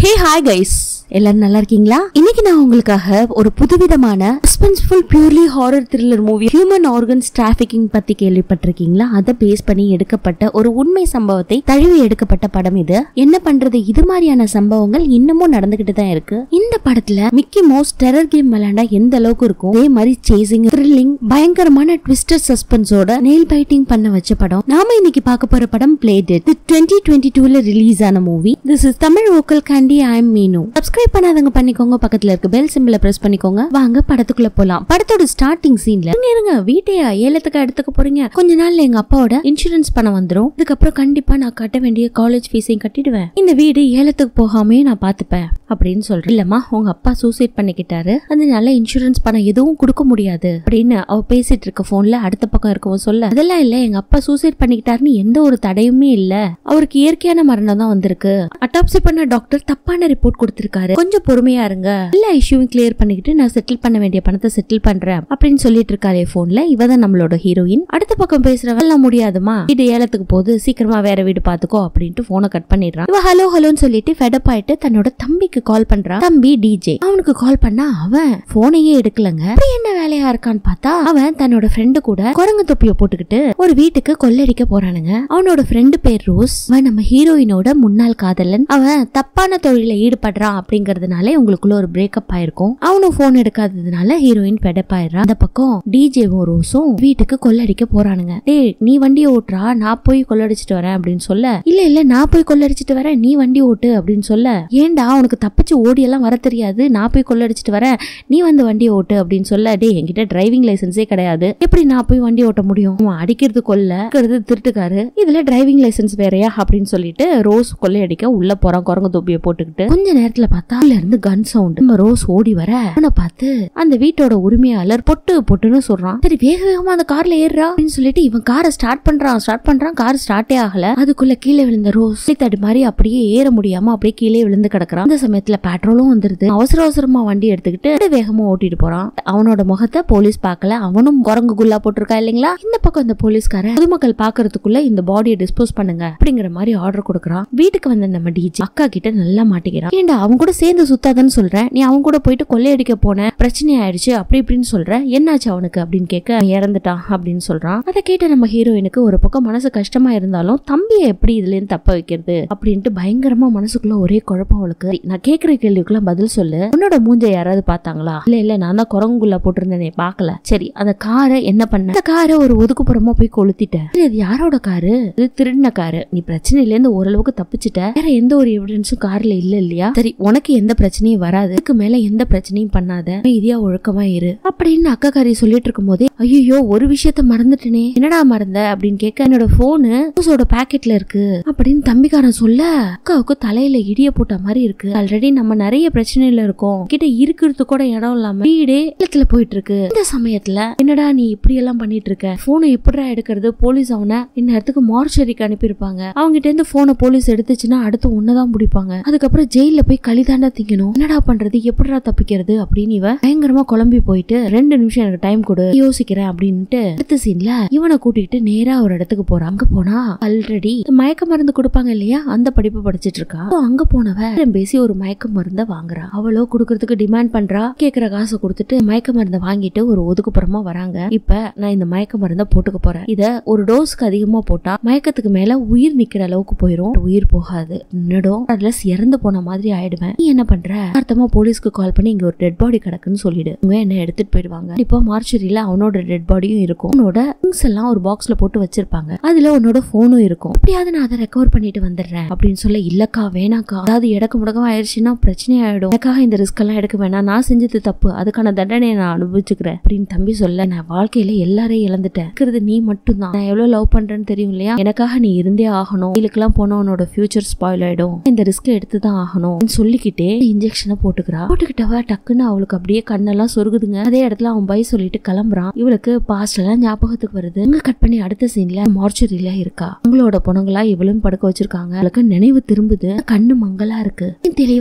hey hi guys எல்லாரும் நல்லா இருக்கீங்களா இன்னைக்கு நான் உங்களுக்காக ஒரு புதுவிதமான suspenseful purely horror thriller movie human organs trafficking பத்தி கேள்விப்பட்டிருக்கீங்களா அதை பேஸ் பண்ணி எடுக்கப்பட்ட ஒரு உண்மை சம்பவத்தை தழுவி எடுக்கப்பட்ட படம் இது என்ன பண்றது இது மாதிரியான சம்பவங்கள் இன்னமும் நடந்துகிட்டு தான் இருக்கு இந்த படத்துல மிக்கி மவுஸ் டெரர் கேம் விளையாண்டா எந்த அளவுக்கு இருக்கும் அதே மாதிரி சேசிங் த்ரில்லிங் பயங்கரமான ட்விஸ்டர் சஸ்பென்ஸோட நெயில் பைட்டிங் பண்ண வச்ச படம் நாம இன்னைக்கு பார்க்க போற படம் பிளே டெட் டுவெண்ட்டி டுவெண்ட்டி டூல ரிலீஸ் ஆன movie this is Tamil vocal candy I am Meenu subscribe பண்ணாதவங்க பண்ணிக்கோங்க பக்கத்துல இருக்க பெல் சிம்பிள பிரஸ் பண்ணிக்கோங்க வாங்க படத்துக்குள்ள போலாம் படத்தோட ஸ்டார்டிங் சீன்ல இருங்க இருங்க வீட்டையா ஏலத்துக்கு எடுத்துக்க போறீங்க கொஞ்ச நாள்ல எங்க அப்பாவோட இன்சூரன்ஸ் பணம் வந்துரும் இதுக்கப்புறம் கண்டிப்பா நான் கட்ட வேண்டிய காலேஜ் ஃபீஸையும் கட்டிடுவேன் இந்த வீடு ஏலத்துக்கு போகாமே நான் பாத்துப்பேன் அப்படின்னு சொல்றேன் இல்லம்மா உங்க அப்பா சூசைட் பண்ணிக்கிட்டாரு அதனால இன்சூரன்ஸ் பணம் எதுவும் கொடுக்க முடியாது அப்படின்னு அவ பேசிட்டு இருக்க போன்ல அடுத்த பக்கம் இருக்கவும் சொல்ல அதெல்லாம் இல்ல எங்க அப்பா சூசைட் பண்ணிக்கிட்டாருன்னு எந்த ஒரு தடையுமே இல்ல அவருக்கு இயற்கையான மரணம் தான் வந்திருக்கு அட்டாப்சி பண்ண டாக்டர் தப்பான ரிப்போர்ட் கொடுத்திருக்காரு கொஞ்சம் பொறுமையா இருங்க எல்லா இஷ்யூவும் கிளியர் பண்ணிக்கிட்டு நான் செட்டில் பண்ண வேண்டிய பணத்தை செட்டில் பண்றேன் அப்படின்னு சொல்லிட்டு இருக்காரு போன்ல இவ தான் நம்மளோட ஹீரோயின் அடுத்த பக்கம் பேசுறவ எல்லாம் முடியாதுமா வீடு ஏலத்துக்கு போகுது சீக்கிரமா வேற வீடு பாத்துக்கோ அப்படின்ட்டு போனை கட் பண்ணிடுறான் இவ ஹலோ ஹலோன்னு சொல்லிட்டு ஃபெடப் ஆயிட்டு தன்னோட தம்பிக்கு கால் பண்றான் தம்பி டிஜே அவனுக்கு கால் பண்ணா அவன் போனையே எடுக்கலங்க அப்புறம் என்ன வேலையா இருக்கான்னு பார்த்தா அவன் தன்னோட ஃப்ரெண்டு கூட குரங்கு தொப்பிய போட்டுக்கிட்டு ஒரு வீட்டுக்கு கொள்ளடிக்க போறானுங்க அவனோட ஃப்ரெண்டு பேர் ரோஸ் அவன் நம்ம ஹீரோயினோட முன்னாள் காதலன் அவன் தப்பான தொழில ஈடுபடுறான் அப்படிங்கறதுனால உங்களுக்குள்ள ஒரு பிரேக்கப் ஆயிருக்கும் அவனும் போன் எடுக்காததுனால ஹீரோயின் ஃபெடப் ஆயிடுறான் அந்த பக்கம் டிஜேவும் ரோஸும் வீட்டுக்கு கொள்ளடிக்க போறானுங்க டேய் நீ வண்டி ஓட்டுறா நான் போய் கொள்ளடிச்சிட்டு வரேன் அப்படின்னு சொல்ல இல்ல இல்ல நான் போய் கொள்ளடிச்சிட்டு வரேன் நீ வண்டி ஓட்டு அப்படின்னு சொல்ல ஏன்டா உனக்கு தப்பிச்சு ஓடி எல்லாம் வர தெரியாது நான் போய் கொள்ளடிச்சிட்டு வரேன் நீ வந்து வண்டி ஓட்டு அப்படின்னு சொல்ல டேய் என்கிட்ட டிரைவிங் லைசென்ஸே கிடையாது எப்படி நான் போய் வண்டி ஓட்ட முடியும் அவன் அடிக்கிறது கொல்ல இருக்கிறது திருட்டுக்காரு இதுல டிரைவிங் லைசென்ஸ் வேறயா அப்படின்னு சொல்லிட்டு ரோஸ் கொள்ளையடிக்க உள்ள போறான் குரங்கு தொப்பியை போட்டுக்கிட்டு கொஞ்ச நேரத்துல பார்த்தா உள்ள இருந்து கன் சவுண்ட் நம்ம ரோஸ் ஓடி வர அவனை பார்த்து அந்த வீட்டோட உரிமையாளர் பொட்டு பொட்டுன்னு சொல்றான் சரி வேக வேகமா அந்த கார்ல ஏறுறா அப்படின்னு சொல்லிட்டு இவன் காரை ஸ்டார்ட் பண்றான் ஸ்டார்ட் பண்றான் கார் ஸ்டார்ட்டே ஆகல அதுக்குள்ள கீழே விழுந்த ரோஸ் தடு மாதிரி அப்படியே ஏற முடியாம அப்படியே கீழே விழுந்து கிடக்குறான் அந்த சமயத்துல பெட்ரோலும் வந்துருது அவசர அவசரமா வண்டி எடுத்துக்கிட்டு அப்படியே வேகமா ஓட்டிட்டு போறான் அவனோட முகத்தை போலீஸ் பார்க்கல அவனும் குரங்கு குல்லா போட்டிருக்கா இல்லைங்களா இந்த பக்கம் இந்த போலீஸ்காரன் பொதுமக்கள் பாக்குறதுக்குள்ள இந்த பாடியை டிஸ்போஸ் பண்ணுங்க அப்படிங்கிற மாதிரி ஆர்டர் கொடுக்குறான் வீட்டுக்கு வந்த நம்ம டிஜி அக்கா கிட்ட நல்லா மாட்டிக்கிறான் ஏண்டா அவன் கூட சேர்ந்து சுத்தாதன்னு சொல்றேன் நீ அவன் கூட போயிட்டு கொள்ளையடிக்க போன பிரச்சனை ஆயிடுச்சு அப்படி இப்படின்னு சொல்ற என்னாச்சு அவனுக்கு அப்படின்னு கேட்க அவன் இறந்துட்டான் அப்படின்னு சொல்றான் அதை கேட்ட நம்ம ஹீரோயினுக்கு ஒரு பக்கம் மனசு கஷ்டமா இருந்தாலும் தம்பியை எப்படி இதுல இருந்து தப்ப வைக்கிறது அப்படின்ட்டு பயங்கரமா மனசுக்குள்ள ஒரே குழப்பம் அவளுக்கு நான் கேக்குற கேள்விக்குலாம் பதில் சொல்லு உன்னோட மூஞ்ச யாராவது பார்த்தாங்களா இல்ல இல்ல நான் தான் குரங்குள்ள போட்டிருந்தேனே பார்க்கல சரி அந்த காரை என்ன பண்ண அந்த காரை ஒரு ஒதுக்குப்புறமா போய் கொளுத்திட்டேன் சரி, அது யாரோட காரு இது திருடின காரு நீ பிரச்சனையில இருந்து ஓரளவுக்கு தப்பிச்சிட்ட வேற எந்த ஒரு எவிடன்ஸும் கார்ல இல்ல இல்லையா சரி உனக்கு எந்த பிரச்சனையும் வராது இதுக்கு மேல எந்த பிரச்சனையும் பண்ணாத அமைதியா ஒழுக்கமா இரு அப்படின்னு அக்கா காரி சொல்லிட்டு இருக்கும் போதே ஐயோ ஒரு விஷயத்த மறந்துட்டேனே என்னடா மறந்த அப்படின்னு கேட்க என்னோட போனு ஜூஸோட பாக்கெட்ல இருக்கு அப்படின்னு தம்பிக்காரன் சொல்ல அக்காவுக்கு தலையில இடிய போட்ட மாதிரி இருக்கு ஆல்ரெடி நம்ம நிறைய பிரச்சனையில இருக்கோம் கிட்ட இருக்கிறது கூட இடம் இல்லாம வீடே இல்லத்துல போயிட்டு இருக்கு இந்த சமயத்துல என்னடா நீ இப்படி எல்லாம் பண்ணிட்டு இருக்க போனை எப்படிடா எடுக்கிறது போலீஸ் அவனை இந்நேரத்துக்கு மார்ச்சரிக்கு அனுப்பியிருப்பாங்க அவங்க கிட்ட இருந்து போனை போலீஸ் எடுத்துச்சுன்னா அடுத்து உன்னதான் பிடிப்பாங்க அதுக்கப்புறம் ஜெயில போய் களிதாண்டா திங்கணும் என்னடா பண்றது எப்படிடா தப்பிக்கிறது அப்படின்னு இவ பயங்கரமா குழம்பி போயிட்டு ரெண்டு நிமிஷம் எனக்கு டைம் கொடு யோசிக்கிறேன் அப்படின்ட்டு அடுத்த சீன்ல இவனை கூட்டிட்டு நேரா ஒரு இடத்துக்கு போறான் அங்க போனா ஆல்ரெடி மயக்க மருந்து கொடுப்பாங்க இல்லையா அந்த படிப்பு படிச்சிட்டு இருக்கா So, அங்க போனவ பேரம் பேசி ஒரு மயக்க மருந்த வாங்குறா அவளோ குடுக்கறதுக்கு டிமாண்ட் பண்றா கேக்குற காசை கொடுத்துட்டு மயக்க மருந்த வாங்கிட்டு ஒரு ஒதுக்குப்புறமா வராங்க இப்ப நான் இந்த மயக்க மருந்த போட்டுக்க போறேன் இத ஒரு டோஸ்க்கு அதிகமா போட்டா மயக்கத்துக்கு மேல உயிர் நிக்கிற அளவுக்கு போயிரும் உயிர் போகாது நின்னுடும் அதுல இறந்து போன மாதிரி ஆயிடுவேன் நீ என்ன பண்ற அர்த்தமா போலீஸ்க்கு கால் பண்ணி இங்க ஒரு டெட் பாடி கிடக்குன்னு சொல்லிடு அவங்க என்ன எடுத்துட்டு போயிடுவாங்க இப்போ மார்ச்சரியில அவனோட டெட் பாடியும் இருக்கும் உன்னோட திங்ஸ் எல்லாம் ஒரு பாக்ஸ்ல போட்டு வச்சிருப்பாங்க அதுல உன்னோட போனும் இருக்கும் எப்படியாவது நான் அதை ரெக்கவர் பண்ணிட்டு வந்துடுறேன் அப்படின்னு சொல்ல இல்லக்கா வேணாக்கா அதாவது இடக்கு முடக்கம் ஆயிடுச்சுன்னா பிரச்சனை ஆயிடும் எனக்காக இந்த ரிஸ்க் எல்லாம் எடுக்க வேணாம் நான் செஞ்சது தப்பு அதுக்கான தண்டனையை நான் அனுபவிச்சுக்கிறேன் அப்படின்னு தம்பி சொல்ல நான் வாழ்க்கையில எல்லாரையும் இழந்துட்டேன் இருக்கிறது நீ மட்டும் தான் நான் எவ்வளவு லவ் பண்றேன்னு தெரியும் இல்லையா எனக்காக நீ இருந்தே ஆகணும் இதுக்கெல்லாம் போனா உன்னோட ஃபியூச்சர் ஸ்பாயில் ஆயிடும் இந்த ரிஸ்க் எடுத்து தான் ஆகணும் அப்படின்னு சொல்லிக்கிட்டே இன்ஜெக்ஷனை போட்டுக்கிறா போட்டுக்கிட்டவ டக்குன்னு அவளுக்கு அப்படியே கண்ணெல்லாம் சொருகுதுங்க அதே இடத்துல அவன் பை சொல்லிட்டு கிளம்புறான் இவளுக்கு பாஸ்ட் எல்லாம் ஞாபகத்துக்கு வருது இங்க கட் பண்ணி அடுத்த சீன்ல மார்ச்சரியில இருக்கா உங்களோட பொணங்களா இவளும் படுக்க வச்சிருக்காங்க அவளுக்கு நினைவு திரும்புது கண்ணு மங்கலா இருக்கு தெளிவா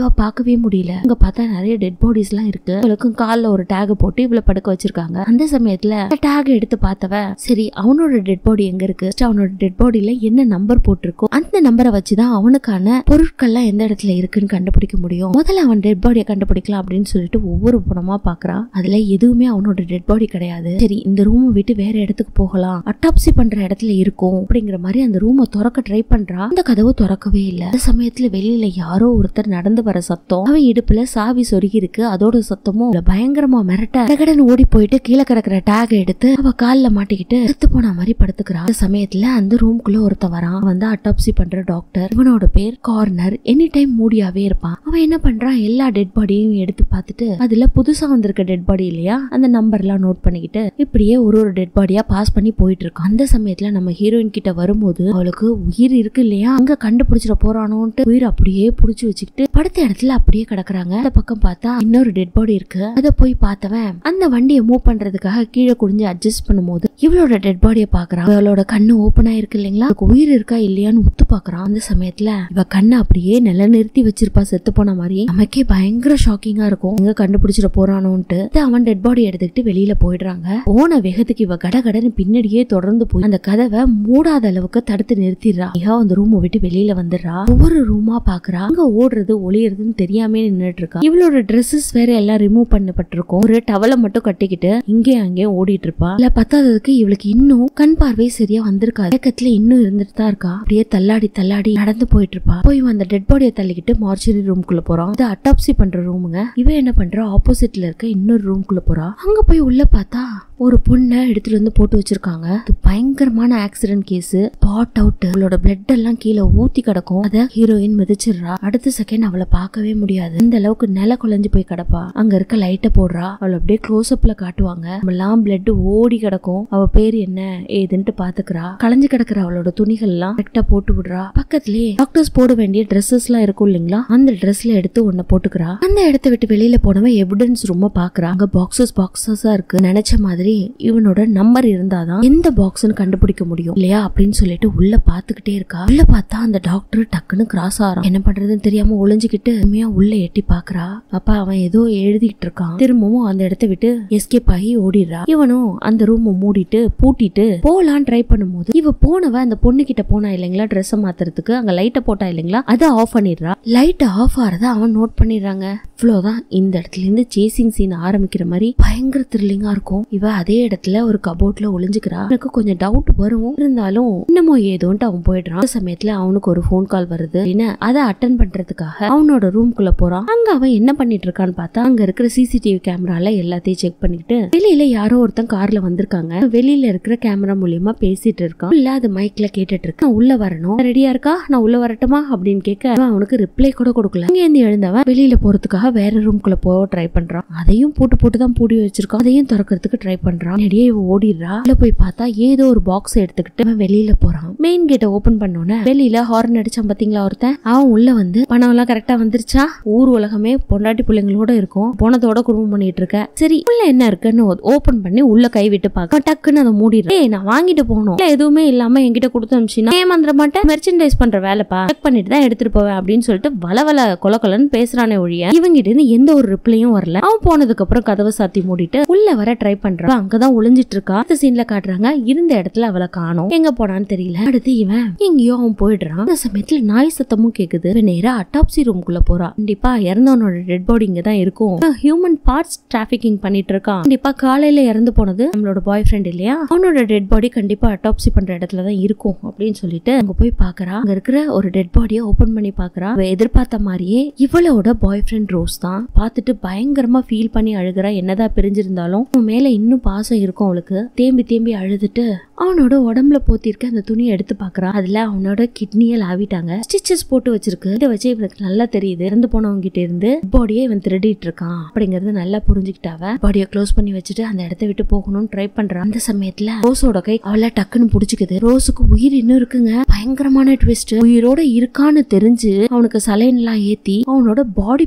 தெளிவா பார்க்கவே முடியல அங்க பார்த்தா நிறைய டெட் பாடிஸ் எல்லாம் இருக்கு இவளுக்கும் கால்ல ஒரு டேக் போட்டு இவளை படுக்க வச்சிருக்காங்க அந்த சமயத்துல டேக் எடுத்து பார்த்தவ சரி அவனோட டெட் பாடி எங்க இருக்கு First அவனோட டெட் பாடியில என்ன நம்பர் போட்டிருக்கோ அந்த நம்பரை வச்சுதான் அவனுக்கான பொருட்கள்லாம் எந்த இடத்துல இருக்குன்னு கண்டுபிடிக்க முடியும் முதல்ல அவன் டெட் பாடியை கண்டுபிடிக்கலாம் அப்படின்னு சொல்லிட்டு ஒவ்வொரு படமா பாக்குறான் அதுல எதுவுமே அவனோட டெட் பாடி கிடையாது சரி இந்த ரூமை விட்டு வேற இடத்துக்கு போகலாம் அட்டாப்சி பண்ற இடத்துல இருக்கும் அப்படிங்கிற மாதிரி அந்த ரூமை திறக்க ட்ரை பண்றா அந்த கதவு திறக்கவே இல்ல அந்த சமயத்துல வெளியில யாரோ ஒருத்தர் நடந்து வர சத்தம் அவன் இடுப்புல சாவி சொருகி இருக்கு அதோட சத்தமும் இவளை பயங்கரமா மிரட்ட கடகடன்னு ஓடி போயிட்டு கீழே கிடக்குற டேக் எடுத்து அவ கால்ல மாட்டிக்கிட்டு செத்து போன மாதிரி படுத்துக்கிறா அந்த சமயத்துல அந்த ரூம்குள்ள ஒருத்தன் வரான் அவன் வந்து அட்டாப்சி பண்ற டாக்டர் இவனோட பேர் கார்னர் எனி டைம் மூடியாவே இருப்பான் அவன் என்ன பண்றான் எல்லா டெட் பாடியும் எடுத்து பார்த்துட்டு அதுல புதுசா வந்திருக்க டெட் பாடி இல்லையா அந்த நம்பர் எல்லாம் நோட் பண்ணிக்கிட்டு இப்படியே ஒரு ஒரு டெட் பாடியா பாஸ் பண்ணி போயிட்டு இருக்கான் அந்த சமயத்துல நம்ம ஹீரோயின் கிட்ட வரும்போது அவளுக்கு உயிர் இருக்கு இல்லையா அங்க கண்டுபிடிச்சிட போறானோன்ட்டு உயிர் அப்படியே புடிச்சு வச்சுக்கிட்டு படுத்த இடத்துல அப்படியே கிடக்குறாங்க அந்த பக்கம் பார்த்தா இன்னொரு டெட் பாடி இருக்கு அத போய் பார்த்தவன் அந்த வண்டியை மூவ் பண்றதுக்காக கீழே குடிஞ்சு அட்ஜஸ்ட் பண்ணும்போது இவளோட டெட் பாடியை பாக்குறான் அவளோட கண்ணு ஓபன் ஆயிருக்கு இல்லைங்களா அதுக்கு உயிர் இருக்கா இல்லையான்னு உத்து பாக்குறான் அந்த சமயத்துல இவ கண்ணை அப்படியே நில நிறுத்தி வச்சிருப்பா செத்து போன மாதிரி நமக்கே பயங்கர ஷாக்கிங்கா இருக்கும் எங்க கண்டுபிடிச்சிட போறானோன்ட்டு அது அவன் டெட் பாடி எடுத்துக்கிட்டு வெளியில போயிடுறாங்க போன வேகத்துக்கு இவ கடகடன்னு பின்னாடியே தொடர்ந்து போய் அந்த கதவை மூடாத அளவுக்கு தடுத்து நிறுத்திடுறா மிகா அந்த ரூமை விட்டு வெளியில வந்துடுறா ஒவ்வொரு ரூமா பாக்குறா அங்க ஓடுறது ஒளியறதுன்னு தெரியாம நின்னுட்டு இருக்கா இவளோட ட்ரெஸ்ஸஸ் வேற எல்லாம் ரிமூவ் பண்ணப்பட்டிருக்கும் ஒரு டவலை மட்டும் கட்டிக்கிட்டு இங்கே அங்கே ஓடிட்டு இருப்பா இல்ல பத்தாததுக்கு இவளுக்கு இன்னும் கண் பார்வை சரியா வந்திருக்காது இயக்கத்துல இன்னும் இருந்துட்டு தான் இருக்கா அப்படியே தள்ளாடி தள்ளாடி நடந்து போயிட்டு இருப்பா போய் இவன் அந்த டெட் பாடியை தள்ளிக்கிட்டு மார்ச்சரி ரூம்குள்ள போறான் இது அட்டாப்சி பண்ற ரூமுங்க இவன் என்ன பண்றா ஆப்போசிட்ல இருக்க இன்னொரு ரூம்குள்ள போறா அங்க போய் உள்ள பார்த்தா ஒரு பொண்ணை எடுத்துட்டு வந்து போட்டு வச்சிருக்காங்க இது பயங்கரமான ஆக்சிடென்ட் கேஸ் பாட் அவுட் அவளோட பிளட் எல்லாம் கீழே ஊத்தி கிடக்கும் அத ஹீரோயின் மிதிச்சிடுறா அடுத்த செகண்ட் அவளை பார்க்கவே முடியாது இந்த அளவுக்கு நில குலைஞ்சு போய் கிடப்பா அங்க இருக்க லைட்டை போடுறா அவளை அப்படியே க்ளோஸ் அப்ல காட்டுவாங்க எல்லாம் பிளட் ஓடி கிடக்கும் அவ பேர் என்ன ஏதுன்ட்டு பாத்துக்கிறா களைஞ்சு கிடக்குற அவளோட துணிகள் எல்லாம் கரெக்டா போட்டு விடுறா பக்கத்துலயே டாக்டர்ஸ் போட வேண்டிய ட்ரெஸ்ஸஸ் எல்லாம் இருக்கும் இல்லைங்களா அந்த ட்ரெஸ்ல எடுத்து ஒன்ன போட்டுக்கிறா அந்த இடத்த விட்டு வெளியில போனவன் எவிடன்ஸ் ரொம்ப பாக்குறா அங்க பாக்ஸஸ் பாக்ஸஸா இருக்கு நினைச்ச மாதிரி இவனோட நம்பர் இருந்தாதான் எந்த பாக்ஸ்னு கண்டுபிடிக்க முடியும் இல்லையா அப்படின்னு சொல்லிட்டு உள்ள பாத்துக்கிட்டே இருக்கா உள்ள பார்த்தா அந்த டாக்டர் டக்குன்னு கிராஸ் ஆறான் என்ன பண்றதுன்னு தெரியாம ஒளிஞ்சுக்கிட்டு உண்மையா உள்ள எட்டி பாக்குறா அப்ப அவன் ஏதோ எழுதிட்டு இருக்கான் திரும்பவும் அந்த இடத்த விட்டு எஸ்கேப் ஆகி ஓடிடுறா இவனும் அந்த ரூம் மூடிட்டு பூட்டிட்டு போலான்னு ட்ரை பண்ணும்போது இவ போனவ அந்த பொண்ணு கிட்ட போனா இல்லைங்களா ட்ரெஸ் மாத்துறதுக்கு அங்க லைட்டை போட்டா இல்லைங்களா அதை ஆஃப் பண்ணிடுறா லைட் ஆஃப் ஆறத அவன் நோட் பண்ணிடுறாங்க இவ்வளவுதான் இந்த இடத்துல இருந்து சேசிங் சீன் ஆரம்பிக்கிற மாதிரி பயங்கர த்ரில்லிங்கா இருக்கும் இவ அதே இடத்துல ஒரு கபோர்ட்ல ஒளிஞ்சுக்கிறா எனக்கு கொஞ்சம் டவுட் வரும் இருந்தாலும் என்னமோ ஏதோன்ட்டு அவன் போயிடுறான் அந்த சமயத்துல அவனுக்கு ஒரு ஃபோன் கால் வருது அப்படின்னு அதை அட்டன் பண்றதுக்காக அவனோட ரூம்குள்ள போறான் அங்க அவன் என்ன பண்ணிட்டு இருக்கான்னு பார்த்தா அங்க இருக்கிற சிசிடிவி கேமரால எல்லாத்தையும் செக் பண்ணிட்டு வெளியில யாரோ ஒருத்தன் கார்ல வந்திருக்காங்க வெளியில இருக்கிற கேமரா மூலியமா பேசிட்டு இருக்கான் இல்ல அது மைக்ல கேட்டுட்டு இருக்கான் நான் உள்ள வரணும் ரெடியா இருக்கா நான் உள்ள வரட்டுமா அப்படின்னு கேட்க அவன் அவனுக்கு ரிப்ளை கூட கொடுக்கல அங்க இருந்து எழுந்தவன் வெளியில போறதுக்காக வேற ரூம்குள்ள போக ட்ரை பண்றான் அதையும் போட்டு போட்டு தான் பூடி வச்சிருக்கான் அதையும் திறக்கிறதுக்கு ட்ரை பண்றான் நிறைய இவ ஓடிடுறா உள்ள போய் பார்த்தா ஏதோ ஒரு பாக்ஸ் எடுத்துக்கிட்டு அவன் வெளியில போறான் மெயின் கேட்டை ஓபன் பண்ணோன்னே வெளியில ஹார்ன் அடிச்சான் பாத்தீங்களா ஒருத்தன் அவன் உள்ள வந்து பணம் எல்லாம் கரெக்டா வந்துருச்சா ஊர் உலகமே பொண்டாட்டி பிள்ளைங்களோட இருக்கும் போனதோட குடும்பம் பண்ணிட்டு இருக்க சரி உள்ள என்ன இருக்குன்னு ஓபன் பண்ணி உள்ள கை விட்டு பார்க்க டக்குன்னு அதை மூடிடுறேன் ஏய் நான் வாங்கிட்டு போகணும் இல்ல எதுவுமே இல்லாம என்கிட்ட கொடுத்து அனுப்பிச்சினா ஏமாந்துட மாட்டேன் மெர்ச்சன்டைஸ் பண்ற வேலைப்பா செக் பண்ணிட்டு தான் எடுத்துட்டு போவேன் அப்படின்னு சொல்லிட்டு வளவல கொல கொலன்னு பேசுறானே ஒழிய இவங்கிட்ட இருந்து எந்த ஒரு ரிப்ளையும் வரல அவன் போனதுக்கு அப்புறம் கதவை சாத்தி மூடிட்டு உள்ள வர ட்ரை பண்றான் அங்கதான் ஒளிஞ்சிட்டு இருக்கா அந்த சீன்ல காட்டுறாங்க இருந்த இடத்துல அவளை காணோம் எங்க போனான்னு தெரியல அடுத்து இவன் எங்கேயோ அவன் போயிடுறான் அந்த சமயத்துல நாய் சத்தமும் கேக்குது இவன் நேரா அட்டாப்சி ரூம்குள்ள போறா கண்டிப்பா இறந்தவனோட டெட் பாடி இங்க தான் இருக்கும் ஹியூமன் பார்ட்ஸ் டிராபிகிங் பண்ணிட்டு இருக்கான் கண்டிப்பா காலையில இறந்து போனது நம்மளோட பாய் ஃப்ரெண்ட் இல்லையா அவனோட டெட் பாடி கண்டிப்பா அட்டாப்சி பண்ற இடத்துல தான் இருக்கும் அப்படின்னு சொல்லிட்டு அங்க போய் பாக்குறா அங்க இருக்கிற ஒரு டெட் பாடியை ஓபன் பண்ணி பாக்குறா அவ எதிர்பார்த்த மாதிரியே இவளோட பாய் ஃப்ரெண்ட் ரோஸ் தான் பார்த்துட்டு பயங்கரமா ஃபீல் பண்ணி அழுகுறா என்னதான் பிரிஞ்சிருந்தாலும் அவன் மேல இன்னும் பாசம் இருக்கும் அவளுக்கு தேம்பி தேம்பி அழுதுட்டு அவனோட உடம்புல போத்திருக்க அந்த துணியை எடுத்து பாக்குறா அதுல அவனோட கிட்னியை லாவிட்டாங்க ஸ்டிச்சஸ் போட்டு வச்சிருக்கு இதை வச்சு இவனுக்கு நல்லா தெரியுது இறந்து போனவங்க கிட்ட இருந்து பாடியை இவன் திருடிட்டு இருக்கான் அப்படிங்கறது நல்லா புரிஞ்சுக்கிட்டாவ பாடியை க்ளோஸ் பண்ணி வச்சுட்டு அந்த இடத்த விட்டு போகணும்னு ட்ரை பண்றான் அந்த சமயத்துல ரோஸோட கை அவளை டக்குன்னு புடிச்சுக்குது ரோஸுக்கு உயிர் இன்னும் இருக்குங்க பயங்கரமான ட்விஸ்ட் உயிரோட இருக்கான்னு தெரிஞ்சு அவனுக்கு சலைன் எல்லாம் ஏத்தி அவனோட பாடி பார்ட்ஸ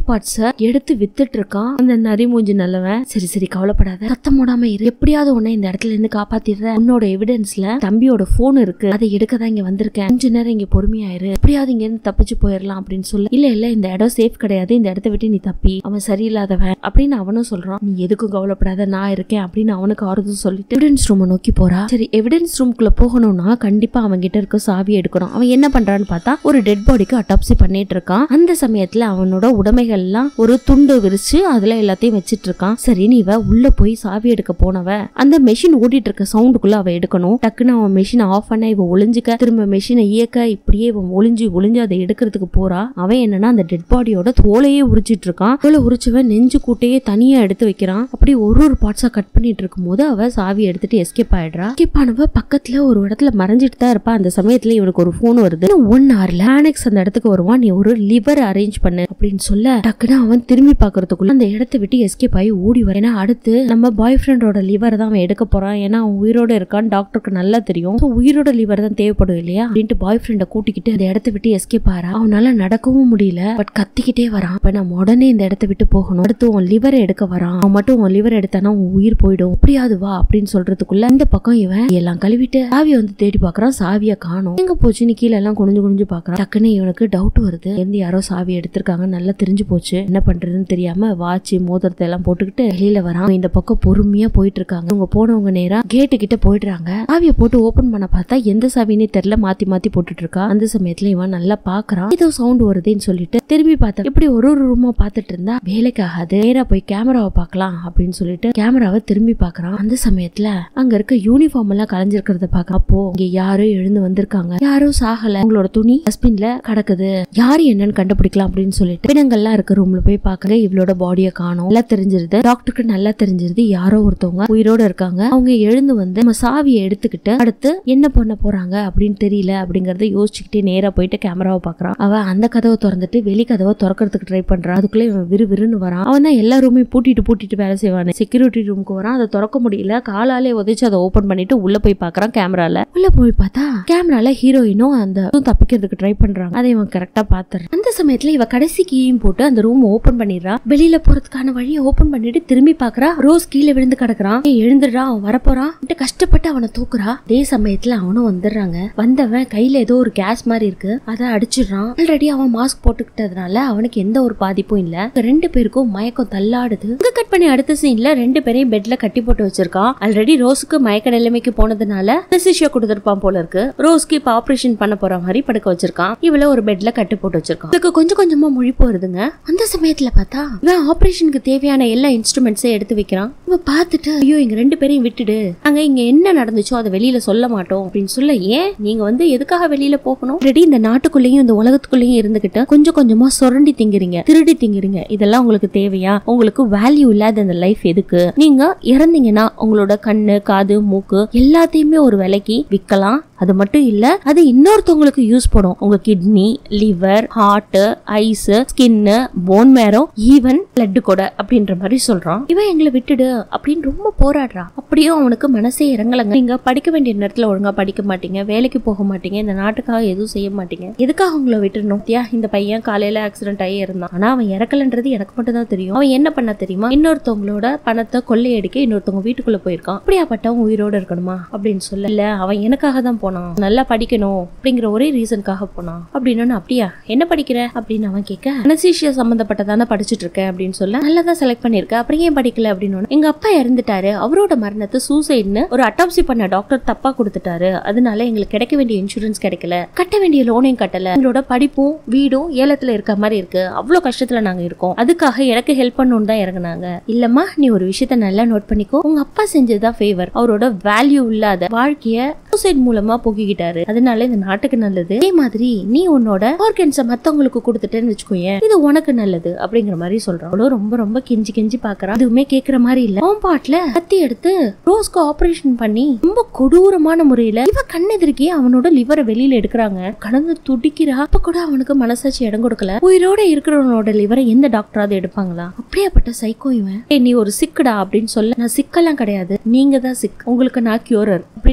எடுத்து வித்துட்டு இருக்கான் அந்த நரி மூஞ்சி நல்லவன் சரி சரி கவலைப்படாத சத்தம் போடாம இரு எப்படியாவது உன்னை இந்த இடத்துல இருந்து காப்பாத்திடுறேன் உன்னோட எவிடன்ஸ்ல தம்பியோட போன் இருக்கு அதை எடுக்க தான் இங்க வந்திருக்கேன் கொஞ்ச நேரம் இங்க பொறுமையாயிரு எப்படியாவது இங்க இருந்து தப்பிச்சு போயிடலாம் அப்படின்னு சொல்லி இல்ல இல்ல இந்த இடம் சேஃப் கிடையாது இந்த இடத்த விட்டு நீ தப்பி அவன் சரியில்லாதவன் அப்படின்னு அவனும் சொல்றான் நீ எதுக்கும் கவலைப்படாத நான் இருக்கேன் அப்படின்னு அவனுக்கு ஆறுதல் சொல்லிட்டு எவிடன்ஸ் ரூமை நோக்கி போறா சரி எவிடன்ஸ் ரூம்குள்ள போகணும்னா கண்டிப்பா அவன் கிட்ட இருக்க சாவி எடுக்கணும் அவன் என்ன பண்றான்னு பார்த்தா ஒரு டெட் பாடிக்கு அட்டாப்சி பண்ணிட்டு இருக்கான் அந்த சமயத்துல அவனோட உடைமைகள் எல்லாம் ஒரு துண்டு விரிச்சு அதுல எல்லாத்தையும் வச்சிட்டு இருக்கான் சரி நீ இவ உள்ள போய் சாவி எடுக்க போனவ அந்த மெஷின் ஓடிட்டு இருக்க சவுண்டுக்குள்ள அவ எடுக்கணும் டக்குன்னு அவன் மெஷினை ஆஃப் பண்ண இவ ஒளிஞ்சுக்க திரும்ப மெஷினை இயக்க இப்படியே இவன் ஒளிஞ்சு ஒளிஞ்சு அதை எடுக்கிறதுக்கு போறா அவன் என்னன்னா அந்த டெட் பாடியோட தோலையே உரிச்சிட்டு இருக்கான் தோலை உரிச்சவன் நெஞ்சு கூட்டையே தனியா எடுத்து வைக்கிறான் அப்படி ஒரு ஒரு பார்ட்ஸா கட் பண்ணிட்டு இருக்கும்போது அவ சாவி எடுத்துட்டு எஸ்கேப் ஆயிடுறா எஸ்கேப் ஆனவ பக்கத்துல ஒரு இடத்துல மறைஞ்சிட்டு தான் இருப்பா அந்த சமயத்துல இவனுக்கு ஒரு போன் வருது ஒன் ஹவர்ல ஆனெக்ஸ் அந்த இடத்துக்கு வருவான் நீ ஒரு லிவர் அரேஞ்ச் பண்ணு அப்படின்னு சொல்ல டக்குன்னு அவன் திரும்பி பாக்குறதுக்குள்ள அந்த இடத்தை விட்டு எஸ்கேப் ஆகி ஓடி வர ஏன்னா அடுத்து நம்ம பாய் ஃப்ரெண்டோட லிவர் தான் அவன் எடுக்க போறான் ஏன்னா அவன் உயிரோட இருக்கான்னு டாக்டருக்கு நல்லா தெரியும் So, உயிரோட லிவர் தான் தேவைப்படும் இல்லையா அப்படின்ட்டு பாய் ஃப்ரெண்டை கூட்டிக்கிட்டு அந்த இடத்த விட்டு எஸ்கேப் ஆறா அவனால நடக்கவும் முடியல பட் கத்திக்கிட்டே வரான் இப்ப நம்ம உடனே இந்த இடத்த விட்டு போகணும் அடுத்து உன் லிவரை எடுக்க வரான் அவன் மட்டும் உன் லிவர் எடுத்தானா உன் உயிர் போயிடும் எப்படியாவது வா அப்படின்னு சொல்றதுக்குள்ள இந்த பக்கம் இவன் எல்லாம் கழுவிட்டு சாவியை வந்து தேடி பாக்குறான் சாவியை காணும் எங்க போச்சுன்னு கீழே எல்லாம் குனிஞ்சு குனிஞ்சு பாக்குறான் டக்குன்னு இவனுக்கு டவுட் வருது இருந்து யாரோ சாவி எடுத்திருக்காங்க நல்லா தெரிஞ்சு போச்சு என்ன பண்றதுன்னு தெரியாம வாட்ச் மோதிரத்தை எல்லாம் போட்டுக்கிட்டு வெளியில வரான் இந்த பக்கம் பொறுமையா போயிட்டு இருக்காங்க அவங்க போனவங்க நேரா கேட்டு கிட்ட போயிடுறாங்க சாவியை போட்டு ஓபன் பண்ண பார்த்தா எந்த சாவினே தெரியல மாத்தி மாத்தி போட்டுட்டு இருக்கா அந்த சமயத்துல இவன் நல்லா பாக்குறான் ஏதோ சவுண்ட் வருதுன்னு சொல்லிட்டு திரும்பி பார்த்தா இப்படி ஒரு ஒரு ரூமா பார்த்துட்டு இருந்தா வேலைக்கு ஆகாது நேரா போய் கேமராவை பார்க்கலாம் அப்படின்னு சொல்லிட்டு கேமராவை திரும்பி பார்க்கறான் அந்த சமயத்துல அங்க இருக்க யூனிஃபார்ம் எல்லாம் கலைஞ்சிருக்கிறத பார்க்க அப்போ இங்க யாரோ எழுந்து வந்திருக்காங்க யாரோ சாகல அவங்களோட துணி டஸ்ட்பின்ல கிடக்குது யாரு என்னன்னு கண்டுபிடிக்கலாம் அப்படின்னு சொல்லிட்டு பிணங்கள்லாம் இருக்க ரூம்ல போய் பாக்குற இவளோட பாடியை காணும் நல்லா தெரிஞ்சிருது டாக்டருக்கு நல்லா தெரிஞ்சிருது யாரோ ஒருத்தவங்க உயிரோட இருக்காங்க அவங்க எழுந்து வந்து நம்ம சாவியை எடுத்துக்கிட்டு அடுத்து என்ன பண்ண போறாங்க அப்படின்னு தெரியல அப்படிங்கறத யோசிச்சுக்கிட்டே நேரா போயிட்டு கேமராவை பாக்குறான் அவ அந்த கதவை திறந்துட்டு வெளி கதவை திறக்கிறதுக்கு ட்ரை பண்றான் அதுக்குள்ள இவன் விறு விறுன்னு வரான் அவன் தான் எல்லா ரூமையும் பூட்டிட்டு பூட்டிட்டு வேலை செய்வானே செக்யூரிட்டி ரூமுக்கு வரான் அதை திறக்க முடியல காலாலே உதைச்சு அதை ஓபன் பண்ணிட்டு உள்ள போய் பாக்குறான் கேமரால உள்ள போய் பார்த்தா கேமரால ஹீரோயினும் அந்த இதுவும் தப்பிக்கிறதுக்கு ட்ரை பண்றாங்க அதை இவன் கரெக்டா பாத்துறான் அந்த சமயத்துல இவ கடைசி கீயும் போட்டு அந்த ரூம் ஓபன் பண்ணிடுறா வெளியில போறதுக்கான வழியை ஓபன் பண்ணிட்டு திரும்பி பாக்குறா ரோஸ் கீழே விழுந்து கிடக்குறான் ஏய், எழுந்துடுறா அவன் வரப்போறான் வந்துட்டு கஷ்டப்பட்டு அவனை தூக்குறா அதே சமயத்துல அவனும் வந்துடுறாங்க வந்தவன் கையில ஏதோ ஒரு கேஸ் மாதிரி இருக்கு அதை அடிச்சிடுறான் ஆல்ரெடி அவன் மாஸ்க் போட்டுக்கிட்டதுனால அவனுக்கு எந்த ஒரு பாதிப்பும் இல்ல இங்க ரெண்டு பேருக்கும் மயக்கம் தள்ளாடுது இங்க கட் பண்ணி அடுத்த சீன்ல ரெண்டு பேரையும் பெட்ல கட்டி போட்டு வச்சிருக்கான் ஆல்ரெடி ரோஸுக்கு மயக்க நிலைமைக்கு போனதுனால அனஸ்தீசியா கொடுத்திருப்பான் போல இருக்கு ரோஸ்க்கு இப்ப ஆபரேஷன் பண்ண போற மாதிரி படுக்க வச்சிருக்கான் இவள ஒரு பெட்ல கட்டி போட்டு வச்சிருக்கான் இதுக்கு கொஞ்சம் கொஞ்சமா மொழிப்பு வருதுங்க அந்த சமயத்துல பார்த்தா இவன் ஆபரேஷனுக்கு தேவையான எல்லா இன்ஸ்ட்ருமெண்ட்ஸையும் எடுத்து வைக்கிறான் இவன் பார்த்துட்டு ஐயோ எங்க ரெண்டு பேரையும் விட்டுடு நாங்க இங்க என்ன நடந்துச்சோ அதை வெளியில சொல்ல மாட்டோம் அப்படின்னு சொல்ல ஏன் நீங்க வந்து எதுக்காக வெளியில போகணும் ரெடி இந்த நாட்டுக்குள்ளேயும் இந்த உலகத்துக்குள்ளேயும் இருந்துகிட்டு கொஞ்சம் கொஞ்சமா சுரண்டி திங்கிறீங்க திருடி திங்கிறீங்க இதெல்லாம் உங்களுக்கு தேவையா உங்களுக்கு வேல்யூ இல்லாத இந்த லைஃப் எதுக்கு நீங்க இறந்தீங்கன்னா உங்களோட கண்ணு காது மூக்கு எல்லாத்தையுமே ஒரு விலைக்கு விற்கலாம் அது மட்டும் இல்ல அது இன்னொருத்தவங்களுக்கு யூஸ் பண்ணும் உங்க கிட்னி லிவர் ஹார்ட் ஐஸ் ஸ்கின்னு போன் மேரோ ஈவன் பிளட் கூட அப்படின்ற மாதிரி சொல்றான் இவன் எங்களை விட்டுடு அப்படின்னு ரொம்ப போராடுறான் அப்படியும் அவனுக்கு மனசே இறங்கலங்க நீங்க படிக்க வேண்டிய நேரத்துல ஒழுங்கா படிக்க மாட்டீங்க வேலைக்கு போக மாட்டீங்க இந்த நாட்டுக்காக எதுவும் செய்ய மாட்டீங்க எதுக்காக உங்களை விட்டுடணும் தியா இந்த பையன் காலையில ஆக்சிடென்ட் ஆகி இருந்தான் ஆனா அவன் இறக்கலன்றது எனக்கு மட்டும் தான் தெரியும் அவன் என்ன பண்ண தெரியுமா இன்னொருத்தவங்களோட பணத்தை கொள்ளையடிக்க இன்னொருத்தவங்க வீட்டுக்குள்ள போயிருக்கான் அப்படியாப்பட்டவன் உயிரோட இருக்கணுமா அப்படின்னு சொல்ல இல்ல அவன் எனக்காக தான் போனான் நல்லா படிக்கணும் அப்படிங்கிற ஒரே ரீசனுக்காக போனான் அப்படின்னு அப்படியா என்ன படிக்கிற அப்படின்னு அவன் கேட்க அனசீஷியா சம்பந்தப்பட்டதானே படிச்சுட்டு இருக்கேன் அப்படின்னு சொல்ல நல்லா தான் செலக்ட் பண்ணிருக்க அப்புறம் ஏன் படிக்கல அப்படின்னு எங்க அப்பா இறந்துட்டாரு அவரோட மரணத்தை சூசைட்னு ஒரு அட்டாப்சி பண்ண டாக்டர் தப்பா கொடுத்துட்டாரு அதனால எங்களுக்கு கிடைக்க வேண்டிய இன்சூரன்ஸ் கிடைக்கல கட்ட வேண்டிய லோனையும் கட்டல எங்களோட படிப்பும் வீடும் ஏலத்துல இருக்க மாதிரி இருக்கு அவ்வளவு கஷ்டத்துல நாங்க இருக்கோம் அதுக்காக எனக்கு ஹெல்ப் பண்ணணும்னு தான் இறங்குனாங்க இல்லம்மா நீ ஒரு விஷயத்த நல்லா நோட் பண்ணிக்கோ உங்க அப்பா செஞ்சதுதான் ஃபேவர் அவரோட வேல்யூ இல்லாத வாழ்க்கைய சூசைட் மூலமா போக்கிக்கிட்டாரு அதனால இந்த நாட்டுக்கு நல்லது அதே மாதிரி நீ உன்னோட ஆர்கன்ஸ மத்தவங்களுக்கு கொடுத்துட்டேன்னு வச்சுக்கோயேன் இது உனக்கு நல்லது அப்படிங்கிற மாதிரி சொல்றான் அவளும் ரொம்ப ரொம்ப கெஞ்சி கெஞ்சி பாக்குறான் எதுவுமே கேக்குற மாதிரி இல்ல அவன் பாட்டுல கத்தி எடுத்து ரோஸ்க்கு ஆபரேஷன் பண்ணி ரொம்ப கொடூரமான முறையில இவ கண்ணெதிர்க்கே அவனோட லிவரை வெளியில எடுக்கிறாங்க கடந்து துடிக்கிறா அப்ப கூட அவனுக்கு மனசாட்சி இடம் கொடுக்கல உயிரோட இருக்கிறவனோட லிவரை எந்த டாக்டராவது எடுப்பாங்களா அப்படியாப்பட்ட சைக்கோ இவன் "ஏய், நீ ஒரு சிக்குடா அப்படின்னு சொல்ல நான் சிக்கெல்லாம் கிடையாது நீங்க தான் சிக் உங்களுக்கு நான் கியூரர் அப்படின்னு பித்து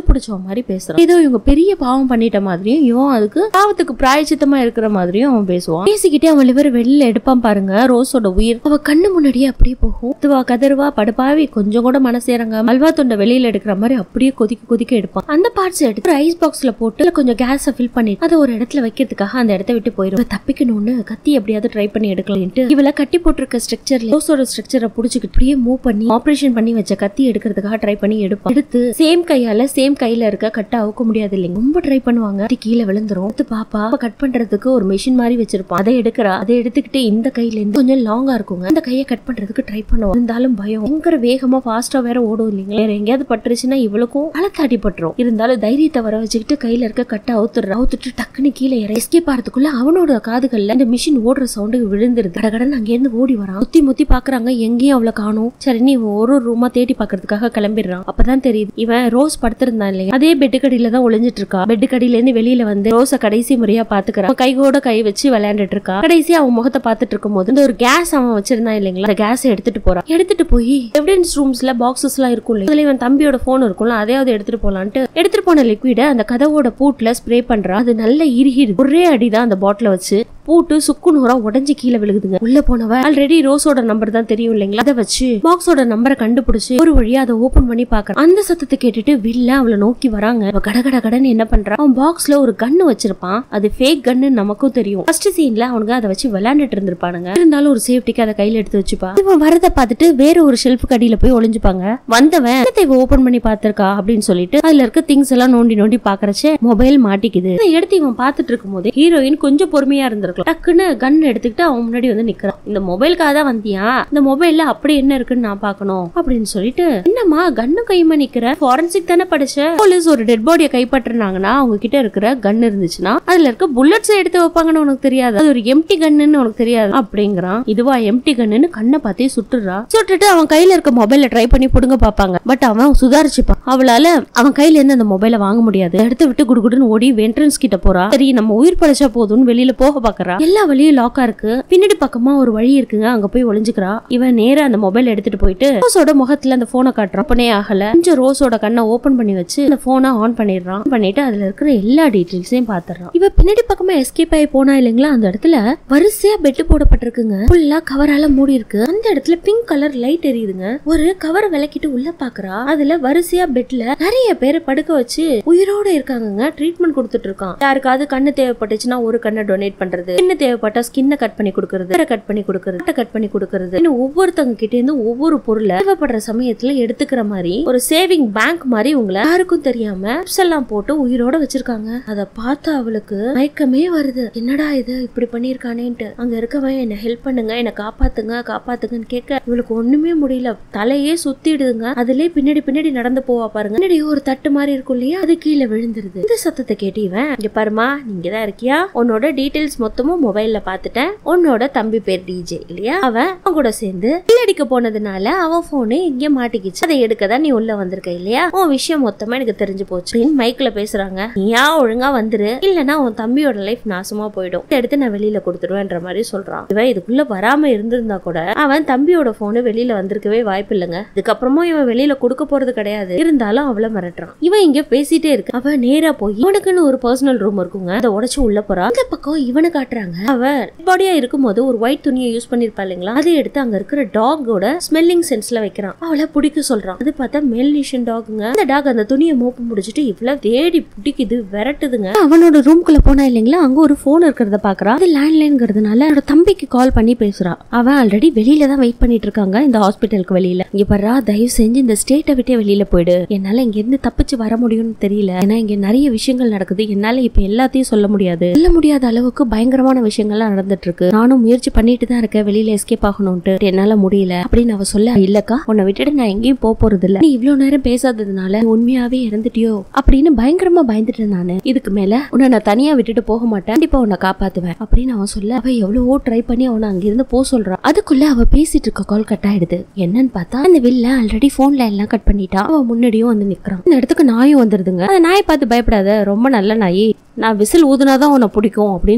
பிடிச்ச மாதிரி பேசுறான் ஏதோ இவங்க பெரிய பாவம் பண்ணிட்ட மாதிரியும் இவன் அதுக்கு பாவத்துக்கு பிராயச்சித்தமா இருக்கிற மாதிரியும் அவன் பேசுவான் பேசிக்கிட்டே அவன் லிவர் வெளியில எடுப்பான் பாருங்க ரோஸோட உயிர் அவ கண்ணு முன்னாடியே அப்படியே போகும் இதுவா கதறுவா படுப்பாவி கொஞ்சம் கூட மனசு இறங்க மல்வா துண்டை வெளியில எடுக்கிற மாதிரி அப்படியே கொதிக்க கொதிக்க எடுப்பான் அந்த பார்ட்ஸ் எடுத்து ஐஸ் பாக்ஸ்ல போட்டு அதுல கொஞ்சம் கேஸ ஃபில் பண்ணி அதை ஒரு இடத்துல வைக்கிறதுக்காக அந்த இடத்த விட்டு போயிடும் இவ தப்பிக்கணும்னு கத்தி எப்படியாவது ட்ரை பண்ணி எடுக்கலாம்ட்டு இவள கட்டி போட்டிருக்க ஸ்ட்ரக்சர்ல ரோஸோட ஸ்ட்ரக்சரை புடிச்சுக்கிட்டு அப்படியே மூவ் பண்ணி ஆபரேஷன் பண்ணி வச்ச கத்தி எடுக்கிறதுக்காக ட்ரை பண்ணி எடுப்பான் எடுத்து சேம் கையால சேம் கையில இருக்க கட்டை அவுக்க முடியாது இல்லைங்க ரொம்ப ட்ரை பண்ணுவாங்க கத்தி கீழே விழுந்துரும் அடுத்து பாப்பா கட் பண்றதுக்கு ஒரு மிஷின் மாதிரி வச்சிருப்பான் அதை எடுக்கிறா அதை எடுத்துக்கிட்டு இந்த கையில இருந்து கொஞ்சம் லாங்கா இருக்குங்க அந்த கையை கட் பண்றதுக்கு ட்ரை பண்ணுவோம் இருந்தாலும் பயம் பயங்கர வேகமா ஃபாஸ்டா வேற ஓடும் இல்லைங்களா வேற எங்கேயாவது பட்டுருச்சுன்னா இவளுக்கும் பழத்தாடி பட்டுரும் இருந்தாலும் தைரியத்தை வர வச்சுக்கிட்டு கையில இருக்க கட்டை அவுத்துடுற அவுத்துட்டு டக்குன்னு கீழே இற எஸ்கேப் ஆறதுக்குள்ள அவனோட காதுகள்ல இந்த மிஷின் ஓடுற சவுண்டு விழுந்துருது கடகடன்னு அங்க இருந்து ஓடி வரான் முத்தி முத்தி பாக்குறாங்க எங்கேயும் அவளை காணும் சரி நீ இவன் ஒரு ஒரு ரூமா தேடி பாக்குறதுக்காக கிளம்பிடுறான் அப்பதான் தெரியுது இவன் ரோஸ் படுத்திருந்தான் இல்லையா அதே பெட்டு கடியில தான் ஒளிஞ்சிட்டு இருக்கா பெட்டு கடியில இருந்து வெளியில வந்து ரோஸ கடைசி முறையா பாத்துக்கிறான் அவன் கைகோட கை வச்சு விளையாண்டுட்டு இருக்கா கடைசி அவன் முகத்தை பாத்துட்டு இருக்கும் போது இந்த ஒரு கேஸ் அவன் வச்சிருந்தான் இல்லைங்களா அந்த கேஸ் எடுத்துட்டு போறான் எடுத்துட்டு போய் எவிடன்ஸ் ரூம்ஸ்ல பாக்ஸஸ் எல்லாம் இருக்கும் இல்லையா அதுல இவன் தம்பியோட போன் இருக்கும்ல அதையாவது எடுத்துட்டு போலான்ட்டு எடுத்துட்டு போன லிக்விட அந்த கதவோட பூட்ல ஸ்ப்ரே பண்றான் அது நல்ல இறுகிடுது ஒரே அடிதான் அந்த பாட்டில வச்சு பூட்டு சுக்கு நூறா உடஞ்சு கீழே விழுகுதுங்க உள்ள போனவ ஆல்ரெடி ரோஸோட நம்பர் தான் தெரியும் இல்லைங்களா அதை வச்சு பாக்ஸோட நம்பரை கண்டுபிடிச்சு ஒரு வழியா அதை ஓபன் பண்ணி பாக்குறான் அந்த சத்தத்தை கேட்டுட்டு வில்ல அவளை நோக்கி வராங்க அவ கட கட கடன்னு என்ன பண்றான் அவன் பாக்ஸ்ல ஒரு கன்னு வச்சிருப்பான் அது ஃபேக் கன்னு நமக்கும் தெரியும் ஃபர்ஸ்ட் சீன்ல அவனுங்க அதை வச்சு விளையாண்டுட்டு இருந்திருப்பானுங்க இருந்தாலும் ஒரு சேஃப்டிக்கு அதை கையில எடுத்து வச்சுப்பா இவன் வரத பார்த்துட்டு வேற ஒரு ஷெல்ஃப் கடியில போய் ஒளிஞ்சுப்பாங்க வந்தவன் என்னத்தை இவ ஓபன் பண்ணி பாத்திருக்கா அப்படின்னு சொல்லிட்டு அதுல இருக்க திங்ஸ் எல்லாம் நோண்டி நோண்டி பாக்குறச்சே மொபைல் மாட்டிக்குது இதை எடுத்து இவன் பாத்துட்டு இருக்கும் போது ஹீரோயின் கொஞ்சம் பொறுமையா இருந்திருக்கலாம் டக்குன்னு கன் எடுத்துக்கிட்டு அவன் முன்னாடி வந்து நிக்கிறான் இந்த மொபைலுக்காக தான் வந்தியா இந்த மொபைல்ல அப்படி என்ன இருக்குன்னு நான் பார்க்கணும் அப்படின்னு சொல்லிட்டு என்னம்மா கன்னு கையுமா நிக்கிற ஃபாரன்சிக் தானே படிச்ச போலீஸ் ஒரு டெட் பாடியை கைப்பற்றினாங்கன்னா அவங்க கிட்ட இருக்கிற கன் இருந்துச்சுன்னா அதுல இருக்க புல்லட்ஸ் எடுத்து வைப்பாங்கன்னு உனக்கு தெரியாது அது ஒரு எம்டி கன்னுன்னு உனக்கு தெரியாது அப்படிங்கிறான் இதுவா எம்டி கன்னுன்னு கண்ணை பார்த்தே சுட்டுறா சுட்டுட்டு அவன் கையில இருக்க மொபைல ட்ரை பண்ணி புடுங்க பாப்பாங்க பட் அவன் சுதாரிச்சுப்பான் அவளால அவன் கையில இருந்து அந்த மொபைலை வாங்க முடியாது எடுத்து விட்டு குடுகுடுன்னு ஓடி வென்ட்ரன்ஸ் கிட்ட போறா சரி நம்ம உயிர் படைச்சா போதும்னு வெளியில போக பாக்குறா எல்லா வழியும் லாக்கா இருக்கு பின்னாடி பக்கமா ஒரு வழி இருக்குங்க அங்க போய் ஒளிஞ்சுக்கிறா இவன் நேரா அந்த மொபைல் எடுத்துட்டு போயிட்டு ரோஸோட முகத்துல அந்த போனை காட்டுறான் அப்பனே ஆகல கொஞ்சம் ரோஸோட கண்ணை ஓபன் பண்ணி வச்சு அந்த போனை ஆன் பண்ணிடுறான் பண்ணிட்டு அதுல இருக்கிற எல்லா டீடைல்ஸையும் பாத்துறான் இவ பின்னாடி பக்கமா எஸ்கேப் ஆகி போனா இல்லைங்களா அந்த இடத்துல வரிசையா பெட்டு போடப்பட்டிருக்குங்க ஃபுல்லா கவரால மூடி இருக்கு அந்த இடத்துல பிங்க் கலர் லைட் எரியுதுங்க ஒரு கவர் விளக்கிட்டு உள்ள பாக்குறா அதுல வரிசையா பெட்ல நிறைய பேரை படுக்க வச்சு உயிரோட இருக்காங்கங்க ட்ரீட்மெண்ட் கொடுத்துட்டு இருக்கான் யாருக்காவது கண்ணு தேவைப்பட்டுச்சுன்னா ஒரு கண்ணை டொனேட் பண்றது ஸ்கின் தேவைப்பட்டா ஸ்கின்னை கட் பண்ணி கொடுக்கறது வேற கட் பண்ணி கொடுக்கறது கட் பண்ணி கொடுக்கறது இன்னும் ஒவ்வொருத்தவங்க கிட்ட இருந்து ஒவ்வொரு பொருளை தேவைப்படுற சமயத்துல எடுத்துக்கிற மாதிரி ஒரு சேவிங் பேங்க் மாதிரி உங்களை யாருக்கும் தெரியாம chips எல்லாம் போட்டு உயிரோட வச்சிருக்காங்க அத பார்த்து அவளுக்கு மயக்கமே வருது என்னடா இது இப்படி பண்ணிருக்கானேன்ட்டு அங்க இருக்கவன் என்ன ஹெல்ப் பண்ணுங்க என்ன காப்பாத்துங்க காப்பாத்துங்கன்னு கேட்க இவளுக்கு ஒண்ணுமே முடியல தலையே சுத்திடுதுங்க அதுலயே பின்னாடி பின்னாடி நடந்து போவா பாருங்க பின்னாடி ஒரு தட்டு மாதிரி இருக்கும் இல்லையா அது கீழே விழுந்துருது இந்த சத்தத்தை கேட்டு இவன் இங்க பாருமா நீங்க தான் இருக்கியா உன்னோட டீடைல்ஸ் மொத்தமும் மொபைல்ல பாத்துட்டேன் உன்னோட தம்பி பேர் டிஜே இல்லையா அவன் அவன் கூட சேர்ந்து அடிக்க போனதுனால அவன் போனு இங்க மாட்டிக்கிச்சு அதை எடுக்க தான் நீ உள்ள வந்திருக்க இல்லையா உன் விஷயம் மொத்தமா எனக்கு தெரிஞ்சு போச்சு அப்படின்னு மைக்ல பேசுறாங்க நீயா ஒழுங்கா வந்துரு இல்லனா உன் தம்பியோட லைஃப் நாசமா போயிடும் இதை எடுத்து நான் வெளியில கொடுத்துருவேன்ற மாதிரி சொல்றான் இவன் இதுக்குள்ள வராம இருந்திருந்தா கூட அவன் தம்பியோட போனு வெளியில வந்திருக்கவே வாய்ப்பு இல்லைங்க இதுக்கப்புறமும் இவன் வெளியில கொடுக்க போறது கிடையாது இருந்தாலும் அவளை மிரட்டுறான் இவன் இங்க பேசிட்டே இருக்கு அவ நேரா போய் இவனுக்குன்னு ஒரு பர்சனல் ரூம் இருக்குங்க அதை உடைச்சு உள்ள போறா இந்த பக்கம் இவனை காட்டுறாங்க அவ பாடியா இருக்கும்போது ஒரு ஒயிட் துணியை யூஸ் பண்ணிருப்பா இல்லைங்களா அதை எடுத்து அங்க இருக்கிற டாகோட ஸ்மெல்லிங் சென்ஸ்ல வைக்கிறான் அவளை பிடிக்க சொல்றான் அது பார்த்தா மெல்னிஷன் டாகுங்க அந்த டாக் அந்த துணியை மோப்ப முடிச்சிட்டு இவ்வளவு தேடி பிடிக்குது விரட்டுதுங்க அவனோட ரூம்குள்ள போனா இல்லைங்களா அங்க ஒரு போன் இருக்கிறத பாக்குறா அது லேண்ட்லைன்ங்கிறதுனால அவனோட தம்பிக்கு கால் பண்ணி பேசுறா அவன் ஆல்ரெடி வெளியில தான் வெயிட் பண்ணிட்டு இருக்காங்க இந்த ஹாஸ்பிட்டலுக்கு வெளியில இங்க பாரு தயவு செஞ்சு இந்த ஸ்டேட்டை விட்டே வெளியில போயிடு என்னால இங்க இருந்து தப்பிச்சு வர முடியும்னு தெரியல ஏன்னா இங்க நிறைய விஷயங்கள் நடக்குது என்னால இப்ப எல்லாத்தையும் சொல்ல முடியாது சொல்ல முடியாத அளவுக்கு பயங்கரமான விஷயங்கள்லாம் நடந்துட்டு இருக்கு நானும் முயற்சி பண்ணிட்டு தான் இருக்கேன் வெளியில எஸ்கேப் ஆகணும்ட்டு என்னால முடியல அப்படின்னு அவ சொல்ல இல்லக்கா உன்னை விட்டுட்டு நான் எங்கேயும் போக போறது இல்ல நீ இவ்வளவு நேரம் பேசாததுனால நீ உண்மையாவே இறந்துட்டியோ அப்படின்னு பயங்கரமா பயந்துட்டேன் நானு இதுக்கு மேல உன்னை நான் தனியா விட்டுட்டு போக மாட்டேன் கண்டிப்பா உன்னை காப்பாத்துவேன் அப்படின்னு அவன் சொல்ல அவ எவ்வளவோ ட்ரை பண்ணி அவனை அங்கிருந்து போக சொல்றா அதுக்குள்ள அவ பேசிட்டு இருக்க கால் கட் ஆயிடுது என்னன்னு பார்த்தா அந்த வில்ல ஆல்ரெடி போன்ல எல்லாம் கட் பண்ணிட்டா அவன் முன்னாடியும் வந்து நிக்கிறான் இந்த இடத்துக்கு நாயும் வந்துருதுங்க அந்த நாயை பார்த்து பயப்படாத ரொம்ப நல்ல நாய் நான் விசில் ஊதுனாதான் உன்னை பிடிக்கும் அப்படின்னு சொல்லிட்டு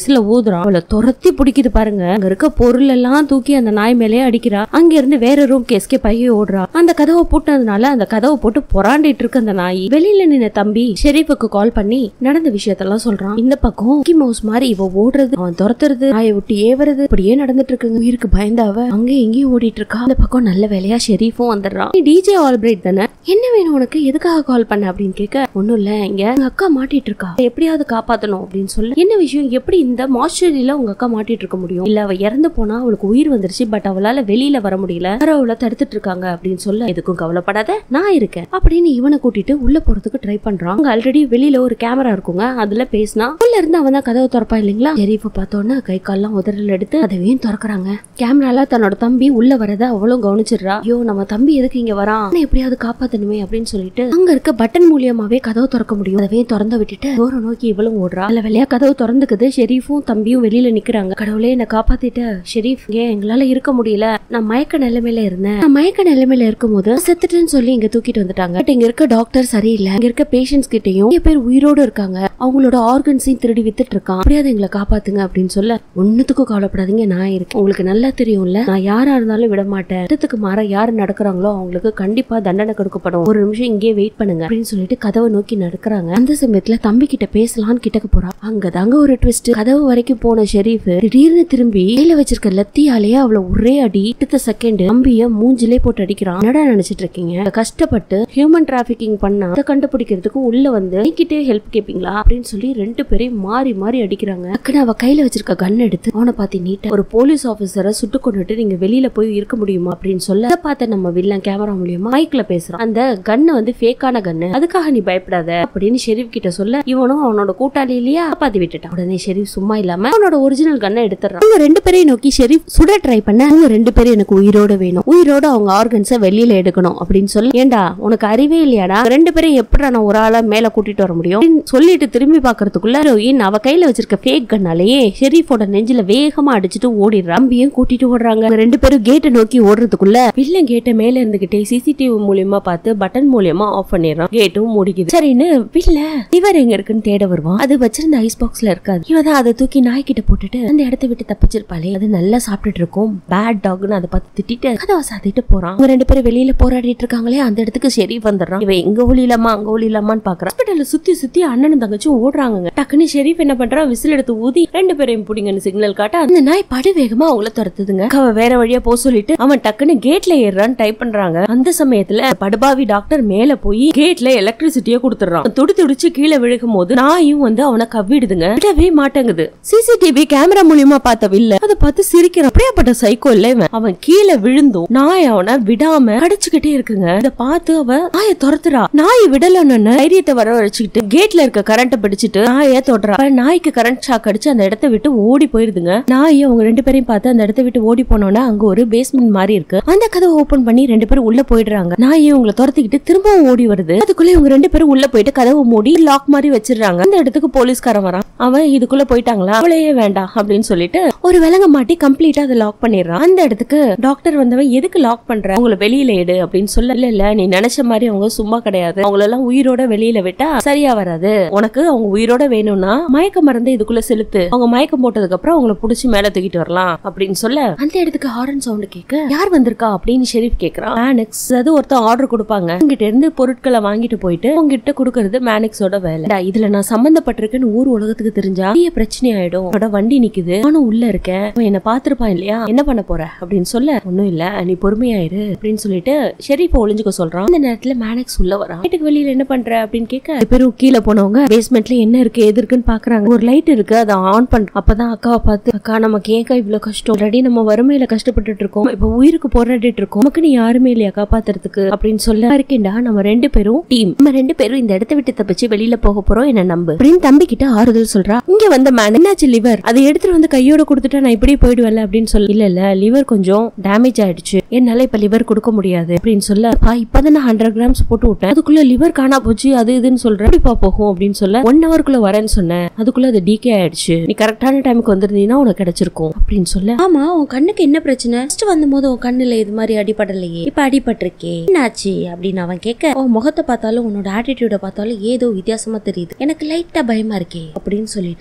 விசில ஊதுறான் அவளை துரத்தி பிடிக்குது பாருங்க அங்க இருக்க பொருள் எல்லாம் தூக்கி அந்த நாய் மேலேயே அடிக்கிறா அங்க இருந்து வேற ரூம்க்கு எஸ்கேப் ஆகி ஓடுறா அந்த கதவை பூட்டினதுனால அந்த கதவை போட்டு புறாண்டிட்டு இருக்கு அந்த நாய் வெளியில நின்ன தம்பி ஷெரீஃபுக்கு கால் பண்ணி நடந்த விஷயத்தெல்லாம் சொல்றான் இந்த பக்கம் மிக்கி மவுஸ் மாதிரி இவ ஓடுறது அவன் துரத்துறது நாயை விட்டு ஏவறது இப்படியே நடந்துட்டு இருக்குங்க உயிருக்கு பயந்தாவ அங்க எங்கேயும் ஓடிட்டு இருக்கா அந்த பக்கம் நல்ல வேலையா ஷெரீஃபும் வந்துடுறான் நீ டிஜே ஆல்பிரைட் தானே என்ன வேணும் உனக்கு எதுக்காக கால் பண்ண அப்படின்னு கேட்க ஒண்ணும் இல்ல இங்க எங்க அக்கா மாட்டிட்டு இருக்கா எப்படியாவது காப்பாத்தணும் அப்படின்னு சொல்லி என்ன விஷயம் எப்படி இந்த மாஸ்டரியில உங்க அக்கா மாட்டிட்டு இருக்க முடியும் இல்ல அவ இறந்து போனா அவளுக்கு உயிர் வந்துருச்சு பட் அவளால வெளியில வர முடியல யாரோ அவளை தடுத்துட்டு இருக்காங்க அப்படின்னு சொல்ல எதுக்கும் கவலைப்படாத நான் இருக்கேன் அப்படின்னு இவனை கூட்டிட்டு உள்ள போறதுக்கு ட்ரை பண்றான் அங்க ஆல்ரெடி வெளியில ஒரு கேமரா இருக்குங்க அதுல பேசினா உள்ள இருந்து அவன் தான் கதவை திறப்பா இல்லைங்களா ஷெரீஃப பார்த்தோன்னே கை கால்லாம் உதறல் எடுத்து அதையும் திறக்கறாங்க கேமரால தன்னோட தம்பி உள்ள வரத அவளும் கவனிச்சிடுறா ஐயோ நம்ம தம்பி எதுக்கு இங்க வரான் அவனை எப்படியாவது காப்பாத்தணுமே அப்படின்னு சொல்லிட்டு அங்க இருக்க பட்டன் மூலியமாவே கதவு திறக்க முடியும் அதவே திறந்து விட்டுட்டு தூரம் நோக்கி இவளும் ஓடுறா நல்ல வெளியா கதவு திறந்துக்குது ஷெரீஃபும் தம்பியும் வெளியில நிக்கிறாங்க கடவுளே என்ன காப்பாத்திட்ட ஷெரீஃப் ஏன் எங்களால இருக்க முடியல நான் மயக்க நிலைமையில இருந்தேன் நான் மயக்க நிலைமையில இருக்கும்போது செத்துட்டேன்னு சொல்லி இங்க தூக்கிட்டு வந்துட்டாங்க பட் இங்க இருக்க டாக்டர் சரியில்லை இங்க இருக்க பேஷண்ட்ஸ் கிட்டயும் நிறைய பேர் உயிரோட இருக்காங்க அவங்களோட ஆர்கன்ஸையும் திருடி வித்துட்டு இருக்கான் அப்படியாவது எங்களை காப்பாத்துங்க அப்படின்னு சொல்ல ஒன்னுத்துக்கும் கவலைப்படாதீங்க நான் இருக்கேன் உங்களுக்கு நல்லா தெரியும்ல நான் யாரா இருந்தாலும் விட மாட்டேன் சட்டத்துக்கு மாற யாரு நடக்கிறாங்களோ அவங்களுக்கு கண்டிப்பா தண்டனை கொடுக்கப்படும் ஒரு நிமிஷம் இங்கேயே வெயிட் பண்ணுங்க அப்படின்னு சொல்லிட்டு கதவை நோக்கி நடக்கிறாங்க அந்த சமயத்துல தம்பி கிட்ட பேசலாம்னு கிட்டக்க போறா அங்கதாங்க ஒரு ட்விஸ்ட் கதவு வரைக்கும் போன ஷெரீஃப் திடீர்னு திரும்பி கையில வச்சிருக்க லத்தியாலேயே அவளை ஒரே அடி அடுத்த செகண்ட் தம்பிய மூஞ்சிலே போட்டு அடிக்கிறான் என்னடா நினைச்சிட்டு இருக்கீங்க கஷ்டப்பட்டு ஹியூமன் டிராபிகிங் பண்ணா அதை கண்டுபிடிக்கிறதுக்கு உள்ள வந்து நீக்கிட்டே ஹெல்ப் கேப்பீங்களா அப்படின்னு சொல்லி ரெண்டு பேரையும் மாறி மாறி அடிக்கிறாங்க டக்குனு அவ கையில வச்சிருக்க கன் எடுத்து அவனை பார்த்து நீட்ட ஒரு போலீஸ் ஆபீசரை சுட்டு கொண்டுட்டு நீங்க வெளியில போய் இருக்க முடியுமா அப்படின்னு சொல்ல அதை பார்த்த நம்ம வில்லன் கேமரா மூலியமா மைக்ல பேசுறான் அந்த கன்னு வந்து ஃபேக்கான கன்னு அதுக்காக நீ பயப்படாத அப்படின்னு ஷெரீப் கிட்ட சொல்ல இவனும் அவனோட கூட்டாளி இல்லையா காப்பாத்தி விட்டுட்டான் உடனே ஷெரீப் சும்மா இல்லாம அவனோட ஒரிஜினல் கன்னை எடுத்துறான் அவங்க ரெண்டு பேரையும் நோக்கி ஷெரீப் சுட ட்ரை பண்ண அவங்க ரெண்டு பேரும் எனக்கு உயிரோட வேணும் உயிரோட அவங்க ஆர்கன்ஸை வெளியில எடுக்கணும் அப்படின்னு சொல்லி ஏண்டா உனக்கு அறிவே இல்லையாடா ரெண்டு பேரும் எப்படி நான் ஒரு ஆளா மேல கூட்டிட்டு வர முடியும் அப்படின்னு சொல்லிட்டு திரும்பி பாக்குறதுக்குள்ள ஹீரோயின் அவ கையில வச்சிருக்க ஃபேக் கன்னாலேயே ஷெரீஃபோட நெஞ்சில வேகமா அடிச்சுட்டு ஓடிடுறா அம்பியும் கூட்டிட்டு ஓடுறாங்க இவங்க ரெண்டு பேரும் கேட்டை நோக்கி ஓடுறதுக்குள்ள வில்லன் கேட்டை மேல இருந்துகிட்டே சிசிடிவி மூலியமா பார்த்து பட்டன் மூலியமா ஆஃப் பண்ணிடுறான் கேட்டும் மூடிக்குது சரின்னு வில்ல இவர் எங்க இருக்குன்னு தேட வருவான் அது வச்சிருந்த ஐஸ் பாக்ஸ்ல இருக்காது இவ தான் அதை தூக்கி நாய்கிட்ட போட்டுட்டு அந்த இடத்த விட்டு தப்பிச்சிருப்பாளே அது நல்லா சாப்பிட்டுட்டு இருக்கும் பேட் டாக்னு அதை பார்த்து திட்டிட்டு கதவை சாத்திட்டு போறான் இவங்க ரெண்டு பேரும் வெளியில போராடிட்டு இருக்காங்களே அந்த இடத்துக்கு சரி வந்துடுறான் இவன் எங்க ஒளியிலாமா அங்க ஒளியிலாமான்னு பாக்குறான் ஹாஸ்பிட்டல்ல சுத்தி சுத்தி அண்ணனும் தங்கச்சும் ஓடுறாங்க டக்குன்னு ஷெரீஃப் என்ன பண்றான் விசில் எடுத்து ஊதி ரெண்டு பேரையும் பிடிங்கன்னு சிக்னல் காட்ட அந்த நாய் படு வேகமா அவங்கள துரத்துதுங்க அவ வேற வழியா போக சொல்லிட்டு அவன் டக்குன்னு கேட்ல ஏறான்னு டைப் பண்றாங்க அந்த சமயத்துல படுபாவி டாக்டர் மேல போய் கேட்ல எலக்ட்ரிசிட்டிய கொடுத்துறான் துடி துடிச்சு கீழே விழுகும் போது நாயும் வந்து அவனை கவ்விடுதுங்க விடவே மாட்டேங்குது சிசிடிவி கேமரா மூலியமா பார்த்த வில்ல அதை பார்த்து சிரிக்கிறான் அப்படியாப்பட்ட சைக்கோ இல்ல இவன் அவன் கீழே விழுந்தும் நாய் அவனை விடாம கடிச்சுக்கிட்டே இருக்குங்க இத பார்த்து அவ நாயை துரத்துறா நாய் விடலன்னு தைரியத்தை வர வச்சுக்கிட்டு கேட்ல இருக்க கரண்ட பிடிச்சிட்டு நாயை தொடுறா அப்ப நாய்க்கு கரண்ட் ஷாக் அடிச்சு அந்த இடத்த விட்டு ஓடி போயிருதுங்க நாய் அவங்க ரெண்டு பேரையும் பார்த்து அந்த இடத்த விட்டு ஓடி போனோன்னா அங்க ஒரு பேஸ்மெண்ட் மாதிரி இருக்கு அந்த கதவை ஓபன் பண்ணி ரெண்டு பேரும் உள்ள போயிடுறாங்க நாய் இவங்களை துரத்திக்கிட்டு திரும்பவும் ஓடி வருது அதுக்குள்ள இவங்க ரெண்டு பேரும் உள்ள போயிட்டு கதவை மூடி லாக் மாதிரி வச்சிடுறாங்க அந்த இடத்துக்கு போலீஸ்காரன் வரான் அவன் இதுக்குள்ள போயிட்டாங்களா அவளையே வேண்டாம் அப்படின்னு சொல்லிட்டு ஒரு விலங்க மாட்டி கம்ப்ளீட்டா அதை லாக் பண்ணிடுறான் அந்த இடத்துக்கு டாக்டர் வந்தவன் எதுக்கு லாக் பண்ற அவங்கள வெளியில எடு அப்படின்னு சொல்ல இல்ல இல்ல நீ நினைச்ச மாதிரி அவங்க சும்மா கிடையாது அவங்கள எல்லாம் உயிரோட வெளியில விட்டா சரியா வராது உனக்கு அவங்க உயிரோட வேணும்னா மயக்க மருந்து இதுக்குள்ள செலுத்து அவங்க மயக்கம் போட்டதுக்கு அப்புறம் அவங்கள புடிச்சு மேல தூக்கிட்டு வரலாம் அப்படின்னு சொல்ல அந்த இடத்துக்கு ஹாரன் சவுண்ட் கேட்க யார் வந்திருக்கா அப்படின்னு ஷெரீப் கேக்குறான் மேனிக்ஸ் அது ஒருத்தன் ஆர்டர் கொடுப்பாங்க உங்ககிட்ட இருந்து பொருட்களை வாங்கிட்டு போயிட்டு உங்ககிட்ட கொடுக்கறது மேனிக்ஸோட வேலை டா, இதுல நான் சம்பந்தப்பட்டிருக்கேன்னு ஊர் உலகத்துக்கு தெரிஞ்சா பெரிய பிரச்சனை ஆயிடும் என்னோட வண்டி நிக்குது நானும் உள்ள இருக்கேன் அவன் என்ன பாத்திருப்பான் இல்லையா என்ன பண்ண போற அப்படின்னு சொல்ல ஒண்ணும் இல்ல நீ பொறுமையாயிரு அப்படின்னு சொல்லிட்டு ஷெரீஃப ஒளிஞ்சுக்க சொல்றான் அந்த நேரத்துல மேனிக்ஸ் உள்ள வரான் வீட்டுக்கு வெளியில என்ன பண்ற அப்படின்னு கேட்க ரெண்டு பேரும் கீழே போனவங்க பேஸ்மெண்ட்ல என்ன இருக்கு எது இருக்குன்னு பாக்குறாங்க ஒரு லைட் இருக்கு அதை ஆன் பண்ற அப்பதான் அக்காவை பார்த்து அக்கா நமக்கு ஏக்கா இவ்வளவு கஷ்டம் ஆல்ரெடி நம்ம வறுமையில கஷ்டப்பட்டுட்டு இருக்கோம் இப்ப உயிருக்கு போராடிட்டு இருக்கோம் நமக்கு நீ யாருமே இல்லையா காப்பாத்துறதுக்கு அப்படின்னு சொல்ல இருக்கேன்டா நம்ம ரெண்டு பேரும் டீம் நம்ம ரெண்டு பேரும் இந்த இடத்த விட்டு தப்பிச்சு வெளியில போக போறோம் என்ன நம்பு அப்படின்னு தம்பி கிட்ட ஆறுதல் சொல்றா இங்க வந்த மேன் என்னாச்சு லிவர் அதை எடுத்துட்டு வந்து கையோட கொடுத்துட்டா நான் இப்படி போயிடுவேன்ல அப்படின்னு சொல்ல இல்ல இல்ல லிவர் கொஞ்சம் டேமேஜ் ஆயிடுச்சு என்னால இப்ப லிவர் கொடுக்க முடியாது அப்படின்னு சொல்ல "அப்பா, இப்பதான் நான் ஹண்ட்ரட் கிராம்ஸ் போட்டு விட்டேன் அதுக்குள்ள லிவர் காணா போச்சு அது இதுன்னு சொல்றேன் எப்படிப்பா போகும் அப்படின்னு சொல்ல ஒன் ஹவருக்குள்ள வரேன்னு சொன்னேன் அதுக்குள்ள அது டிகே ஆயிடுச்சு நீ கரெக்டான டைமுக்கு வந்திருந்தீங்கன்னா உனக்கு கிடைச்சிருக்கும் அப்படின்னு சொல்ல ஆமா உன் கண்ணுக்கு என்ன பிரச்சனை ஃபர்ஸ்ட் வந்தபோது உன் கண்ணுல இது மாதிரி அடிபடலையே இப்ப அடிபட்டிருக்கே என்னாச்சு அப்படின்னு அவன் கேட்க உன் முகத்தை பார்த்தாலும் உன்னோட ஆட்டிடியூட பார்த்தாலும் ஏதோ வித்தியாசமா தெரியுது எனக்கு லைட்டா பயமா இருக்கே அப்படின்னு சொல்லிட்டு கொஞ்சம்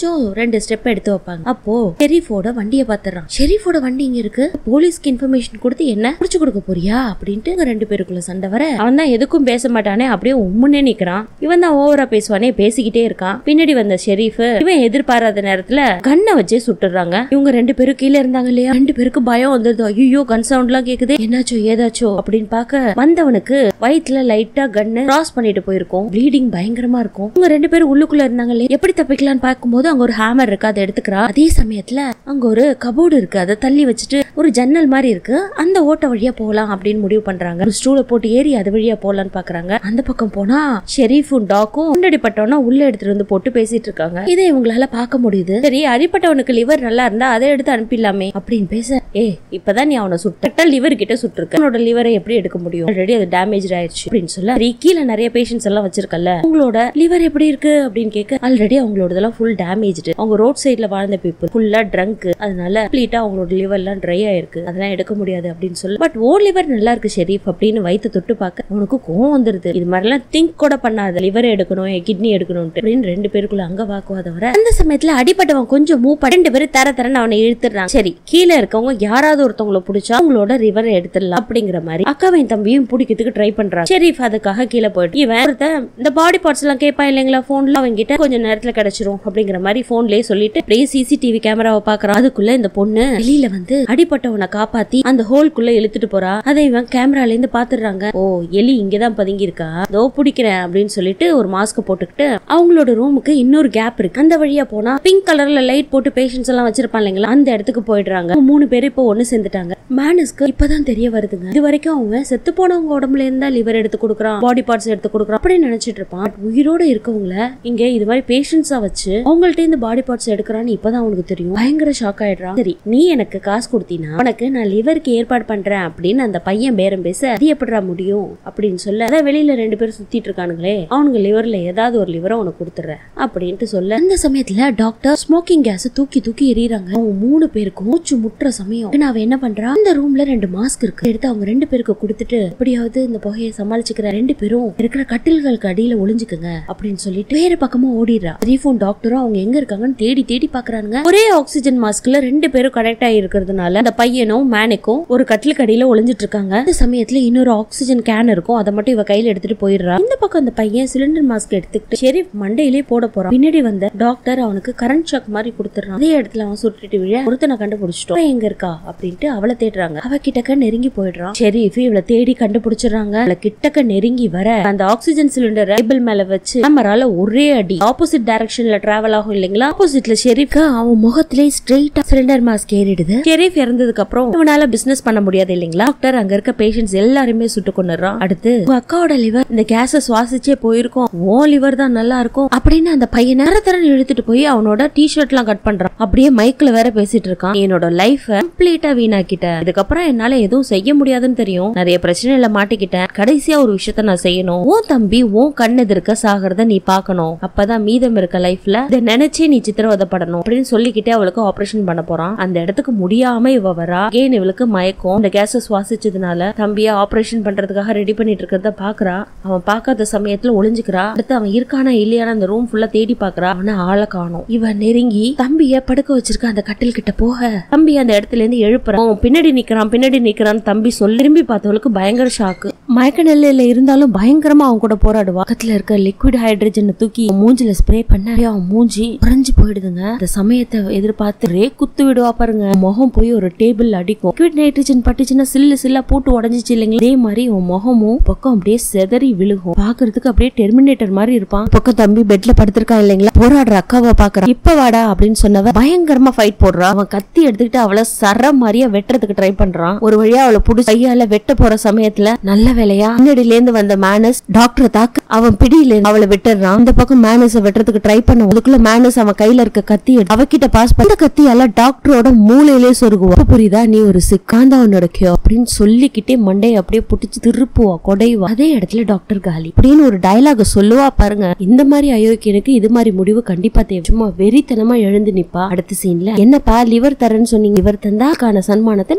கொஞ்சம் ரெண்டு ஸ்டெப் எடுத்து வைப்பாங்க அப்போ ஷெரீஃபோட வண்டியை பாத்துறான் ஷெரீஃபோட வண்டி இங்க இருக்கு போலீஸ்க்கு இன்ஃபர்மேஷன் கொடுத்து என்ன புடிச்சு கொடுக்க போறியா அப்படின்ட்டு இங்க ரெண்டு பேருக்குள்ள சண்டை வர அவன் தான் எதுக்கும் பேச மாட்டானே அப்படியே உம்முன்னே நிக்கிறான் இவன் தான் ஓவரா பேசுவானே பேசிக்கிட்டே இருக்கான் பின்னாடி வந்த ஷெரீஃப் இவன் எதிர்பாராத நேரத்துல கண்ணை வச்சே சுட்டுறாங்க இவங்க ரெண்டு பேரும் கீழே இருந்தாங்க இல்லையா ரெண்டு பேருக்கு பயம் வந்துருது ஐயோ கன் சவுண்ட் எல்லாம் கேக்குது என்னாச்சோ ஏதாச்சோ அப்படின்னு பார்க்க வந்தவனுக்கு வயித்துல லைட்டா கன்னு கிராஸ் பண்ணிட்டு போயிருக்கும் ப்ளீடிங் பயங்கரமா இருக்கும் இவங்க ரெண்டு பேரும் உள்ளுக்குள்ள இருந்தாங்க இல்லையா எப்படி தப்பிக்கலாம்னு பார்க்கும்போது அங்க ஒரு ஹேமர் இருக்கு அதை எடுத்துக்கிறா அதே சமயத்துல அங்க ஒரு கபோர்டு இருக்கு அதை தள்ளி வச்சுட்டு ஒரு ஜன்னல் மாதிரி இருக்கு அந்த ஓட்ட வழியா போகலாம் அப்படின்னு முடிவு பண்றாங்க ஒரு ஸ்டூல போட்டு ஏறி அது வழியா போகலான்னு பாக்குறாங்க அந்த பக்கம் போனா ஷெரீஃபும் டாக்கும் முன்னாடிப்பட்டவனா உள்ள எடுத்துட்டு வந்து போட்டு பேசிட்டு இருக்காங்க இதை இவங்களால பார்க்க முடியுது சரி அடிப்பட்டவனுக்கு லிவர் நல்லா இருந்தா அதை எடுத்து அனுப்பிடலாமே அப்படின்னு பேச ஏ இப்பதான் நீ அவனை சுட்ட லிவர் கிட்ட சுட்டிருக்க அவனோட லிவரை எப்படி எடுக்க முடியும் ஆல்ரெடி அது டேமேஜ் ஆயிடுச்சு அப்படின்னு சொல்ல சரி கீழே நிறைய பேஷண்ட்ஸ் எல்லாம் வச்சிருக்கல உங்களோட லிவர் எப்படி இருக்கு அப்படின்னு கேட்க ஆல்ரெடி அவங்களோட இதெல்லாம் ஃபுல் டேமேஜ் அவங்க ரோட் சைடுல வாழ்ந்த பீப்புள் ஃபுல்லா ட்ரங்க் அதனால கம்ப்ளீட்டா அவங்களோட லிவர் எல்லாம் ட்ரை ஆயிருக்கு அதெல்லாம் எடுக்க முடியாது அப்படின்னு சொல்லி பட் ஓ லிவர் நல்லா இருக்கு ஷெரீஃப் அப்படின்னு வயிற்று தொட்டு பார்க்க அவனுக்கு கோவம் வந்துருது இது மாதிரிலாம் திங்க் கூட பண்ணாத லிவர் எடுக்கணும் கிட்னி எடுக்கணும் அப்படின்னு ரெண்டு பேருக்குள்ள அங்க வாக்குவாதம் வர அந்த சமயத்துல அடிப்பட்டவன் கொஞ்சம் மூவ் பண்ணி ரெண்டு பேரும் தர தரன்னு அவனை இழுத்துறான் சரி கீழே இருக்கவங்க யாராவது ஒருத்தவங்கள பிடிச்சா அவங்களோட ரிவரை எடுத்துடலாம் அப்படிங்கிற மாதிரி அக்காவையும் தம்பியும் பிடிக்கிறதுக்கு ட்ரை பண்றான் ஷெரீஃப் அதுக்காக கீழே போயிட்டு இவன் ஒருத்தன் இந்த பாடி பார்ட்ஸ் எல்லாம் கேட்பா இல்லைங்களா போன்ல அவங்க கிட்ட கொஞ்சம் நேரத்துல கிடைச்சிரும் அப்படிங்கிற மாதிரி போன்லயே சொல்லிட்டு அப்படியே சிசிடிவி கேமராவை பாக்குறான் அதுக்குள்ள இந்த பொண்ணு வெளியில வந்து அடிப்பட்டவனை காப்பாத்தி அந்த ஹோல்குள்ள இழுத்துட்டு போறா அதை இவன் கேமரால இருந்து பாத்துடுறாங்க ஓ எலி இங்கதான் பதுங்கி இருக்கா அதோ பிடிக்கிறேன் அப்படின்னு சொல்லிட்டு ஒரு மாஸ்க் போட்டுக்கிட்டு அவங்களோட ரூமுக்கு இன்னொரு கேப் இருக்கு அந்த வழியா போனா பிங்க் கலர்ல லைட் போட்டு பேஷண்ட்ஸ் எல்லாம் வச்சிருப்பான் இல்லைங்களா அந்த இடத்துக்கு போயிடுறாங்க மூணு பேர் இப்போ ஒண்ணு சேர்ந்துட்டாங்க மேனஸ்க்கு இப்பதான் தெரிய வருதுங்க இது வரைக்கும் அவங்க செத்து போனவங்க உடம்புல இருந்தா லிவர் எடுத்து கொடுக்குறான் பாடி பார்ட்ஸ் எடுத்து கொடுக்குறான் அப்படின்னு நினைச்சிட்டு இருப்பான் But உயிரோட இருக்கவங்கள இங்க இது மாதிரி பேஷண்ட்ஸா வச்சு அவங்கள்ட்ட இந்த பாடி பார்ட்ஸ் எடுக்கிறான்னு இப்பதான் அவனுக்கு தெரியும் பயங்கர ஷாக் ஆயிடுறான் சரி நீ எனக்கு காசு கொடுத்தீனா உனக்கு நான் லிவருக்கு ஏற்பாடு பண்றேன் அப்படின்னு அந்த பையன் பேரம் பேச அது எப்படிடா முடியும் அப்படின்னு சொல்ல அதான் வெளியில ரெண்டு பேரும் சுத்திட்டு இருக்கானுங்களே அவனுங்க லிவர்ல ஏதாவது ஒரு லிவரை உனக்கு கொடுத்துறேன் அப்படின்ட்டு சொல்ல அந்த சமயத்துல டாக்டர் ஸ்மோக்கிங் கேஸ் தூக்கி தூக்கி எறியறாங்க அவங்க மூணு பேருக்கும் மூச்சு முட்டுற சமயம் உடனே அவ என்ன பண்றா அந்த ரூம்ல ரெண்டு மாஸ்க் இருக்கு எடுத்து அவங்க ரெண்டு பேருக்கு கொடுத்துட்டு எப்படியாவது இந்த புகையை சமாளிச்சுக்கிற ரெண்டு பேரும் இருக்கிற கட்டில்களுக்கு அடியில ஒளிஞ்சுக்குங்க அப்படின்னு சொல்லிட்டு வேற பக்கமா ஓடிடுறா ரீஃபோன் டாக்டரும் அவங்க எங்க இருக்காங்கன்னு தேடி தேடி பாக்குறாங்க ஒரே ஆக்சிஜன் மாஸ்க்ல ரெண்டு பேரும் கனெக்ட் ஆகி இருக்கிறதுனால அந்த பையனும் மேனுக்கும் ஒரு கட்டிலுக்கு அடியில ஒளிஞ்சிட்டு இருக்காங்க இந்த சமயத்துல இன்னொரு ஆக்சிஜன் கேன் இருக்கும் அதை மட்டும் இவ கையில எடுத்துட்டு போயிடுறா இந்த பக்கம் அந்த பையன் சிலிண்டர் மாஸ்க் எடுத்துக்கிட்டு ஷெரீஃப் மண்டையிலே போட போறான் பின்னாடி வந்த டாக்டர் அவனுக்கு கரண்ட் ஷாக் மாதிரி கொடுத்துறான் அதே இடத்துல அவன் சுட்டுட்டு விழ ஒருத்தனை கண்டுபிடிச்சிட்டோம் அவ எங்க இருக்கா அப்படின்ட்டு அவளை தேடுறாங்க அவ கிட்டக்க நெருங்கி போயிடுறான் ஷெரீஃப் இவளை தேடி கண்டுபிடிச்சிடுறாங்க அவளை கிட்டக்க நெருங்கி வர அந்த ஆக்சிஜன் சிலிண்டர் டேபிள் மேல வச்சு கேமரால ஒரே அடி ஆப்போசிட் டைரக்ஷன்ல டிராவல் ஆகும் இல்லைங்களா ஆப்போசிட்ல ஷெரீஃப்க்கு அவன் முகத்திலே ஸ்ட்ரெயிட்டா சிலிண்டர் மாஸ்க் ஏறிடுது ஷெரீஃப் இறந்ததுக்கு அப்புறம் இவனால பிசினஸ் பண்ண முடியாது இல்லைங்களா டாக்டர் அங்க இருக்க பேஷண்ட்ஸ் எல்லாருமே சுட்டு கொண்டுறான் அடுத்து உங்க அக்காவோட லிவர் இந்த கேஸ சுவாசிச்சே போயிருக்கும் ஓ லிவர் தான் நல்லா இருக்கும் அப்படின்னு அந்த பையன் நேர தரன் இழுத்துட்டு போய் அவனோட டி ஷர்ட் எல்லாம் கட் பண்றான் அப்படியே மைக்ல வேற பேசிட்டு இருக்கான் என்னோட லைஃப கம்ப்ளீட்டா வீணாக்கிட்டேன் இதுக்கப்புறம் என்னால எதுவும் செய்ய முடியாதுன்னு தெரியும் நிறைய பிரச்சனையில மாட்டிக்கிட்டேன் கடைசியா ஒரு விஷயத்த நான் செய்யணும் உன் தம்பி உன் கண் எதிர்க்க சாகிறத நீ பார்க்கணும் அப்பதான் மீதம் இருக்க லைஃப்ல இதை நினைச்சே நீ சித்திரவதைப்படணும் அப்படின்னு சொல்லிக்கிட்டே அவளுக்கு ஆபரேஷன் பண்ண போறான் அந்த இடத்துக்கு முடியாம இவ வரா ஏன் இவளுக்கு மயக்கம் இந்த கேஸ சுவாசிச்சதுனால தம்பிய ஆபரேஷன் பண்றதுக்காக ரெடி பண்ணிட்டு இருக்கிறத பாக்குறா அவன் பார்க்காத சமயத்துல ஒளிஞ்சுக்கிறா அடுத்து அவன் இருக்கானா இல்லையான அந்த ரூம் ஃபுல்லா தேடி பாக்குறா அவனை ஆளை காணும் இவன் நெருங்கி தம்பிய படுக்க வச்சிருக்க அந்த கட்டில் கிட்ட போக தம்பி அந்த இடத்துல இருந்து எழுப்புறான் அவன் பின்னாடி நிக்கிறான் பின்னாடி நிக்கிறான் தம்பி சொல்லி திரும்பி பார்த்தவளுக்கு பயங்கர ஷாக்கு மயக்க நிலையில இருந்தாலும் பயங்கரமா அவன் கூட போராடுவா பக்கத்துல இருக்க லிக்விட் ஹைட்ரஜனை தூக்கி அவன் மூஞ்சில ஸ்ப்ரே பண்ண அப்படியே அவன் மூஞ்சி உறைஞ்சு போயிடுதுங்க அந்த சமயத்தை எதிர்பார்த்து ரே குத்து விடுவா பாருங்க முகம் போய் ஒரு டேபிள் அடிக்கும் லிக்விட் நைட்ரஜன் பட்டுச்சுன்னா சில்லு சில்லா போட்டு உடஞ்சிச்சு இல்லைங்களா அதே மாதிரி உன் முகமும் பக்கம் அப்படியே செதறி விழுகும் பாக்குறதுக்கு அப்படியே டெர்மினேட்டர் மாதிரி இருப்பான் பக்கம் தம்பி பெட்ல படுத்திருக்கான் இல்லைங்களா போராடுற அக்காவை பாக்குறான் இப்ப வாடா அப்படின்னு சொன்னவ பயங்கரமா ஃபைட் போடுறான் அவன் கத்தி எடுத்துக்கிட்டு அவளை சர மாதிரியா வெட்டுறதுக்கு ட்ரை பண்றான் ஒரு வழியா அவளை புடிச்சு கையால வெட்ட போற சமயத்துல நல்ல வேலையா பின்னாடில இருந்து வந்த மேனஸ் டாக்டரை தாக்க அவன் பிடியில இருந்து அவளை விட்டுறான் அந்த பக்கம் மேனஸ வெட்டுறதுக்கு ட்ரை பண்ண அதுக்குள்ள மேனஸ் அவன் கையில இருக்க கத்தி எடுத்து அவகிட்ட பாஸ் பண்ண கத்தியால டாக்டரோட மூளையிலே சொருகுவா இப்ப புரியுதா நீ ஒரு சிக்காந்தா உன்னோட கியோ அப்படின்னு சொல்லிக்கிட்டே மண்டையை அப்படியே புடிச்சு திருப்புவா கொடைவா அதே இடத்துல டாக்டர் காலி அப்படின்னு ஒரு டயலாக சொல்லுவா பாருங்க இந்த மாதிரி அயோக்கியனுக்கு இது மாதிரி முடிவு கண்டிப்பா தேவை சும்மா வெறித்தனமா எழுந்து நிப்பா அடுத்த சீன்ல என்னப்பா லிவர் தரேன்னு சொன்னீங்க லிவர் தந்தாக்கான சன்மானத்தை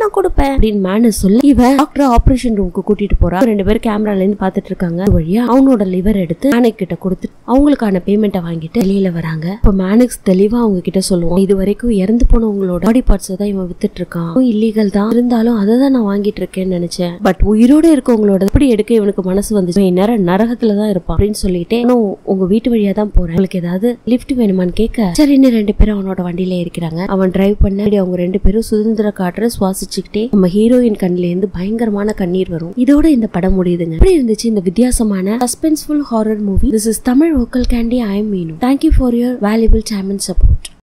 நான் கொடுப்பேன் அப்படின்னு மேனஸ் சொல்ல இவன் டாக்டர் ஆபரேஷன் ரூமுக்கு கூட்டிட்டு போறா ரெண்டு பேரும் கேமரால இருந்து பாத்துட்டு இருக்காங்க ஒரு வழியா அவனோட லிவர் எடுத்து மேனக் கிட்ட கொடுத்து அவங்களுக்கான பேமெண்ட்டை வாங்கிட்டு வெளியில வராங்க இப்ப மேனக்ஸ் தெளிவா அவங்க கிட்ட சொல்லுவோம் இது வரைக்கும் இறந்து போனவங்களோட பாடி பார்ட்ஸ் தான் இவன் வித்துட்டு இருக்கான் இல்லீகல் தான் இருந்தாலும் அதை தான் நான் வாங்கிட்டு இருக்கேன்னு நினைச்சேன் பட் உயிரோட இருக்கவங்களோட எப்படி எடுக்க இவனுக்கு மனசு வந்துச்சு இவன் நேரம் நரகத்துல தான் இருப்பான் அப்படின்னு சொல்லிட்டு நான் உங்க வீட்டு வழியா தான் போறேன் உங்களுக்கு ஏதாவது லிஃப்ட் வேணுமான்னு கேட்க சரின்னு ரெண்டு பேரும் அவனோட வண்டியில இருக்கிறாங்க அவன் டிரைவ் பண்ண அப்படி அவங்க ரெண்டு பேரும் சுதந்திர காற்ற சுவாசிச்சுக்கிட்டே நம்ம ஹீரோயின் கண்ணுல இருந்து பயங்கரமான கண்ணீர் வரும் இதோட இந்த படம் முடியுதுங்க எப்படி இருந்துச்சு இந்த வித்தியாசமான suspenseful horror movie this is Tamil vocal candy I am Meenu thank you for your valuable time and support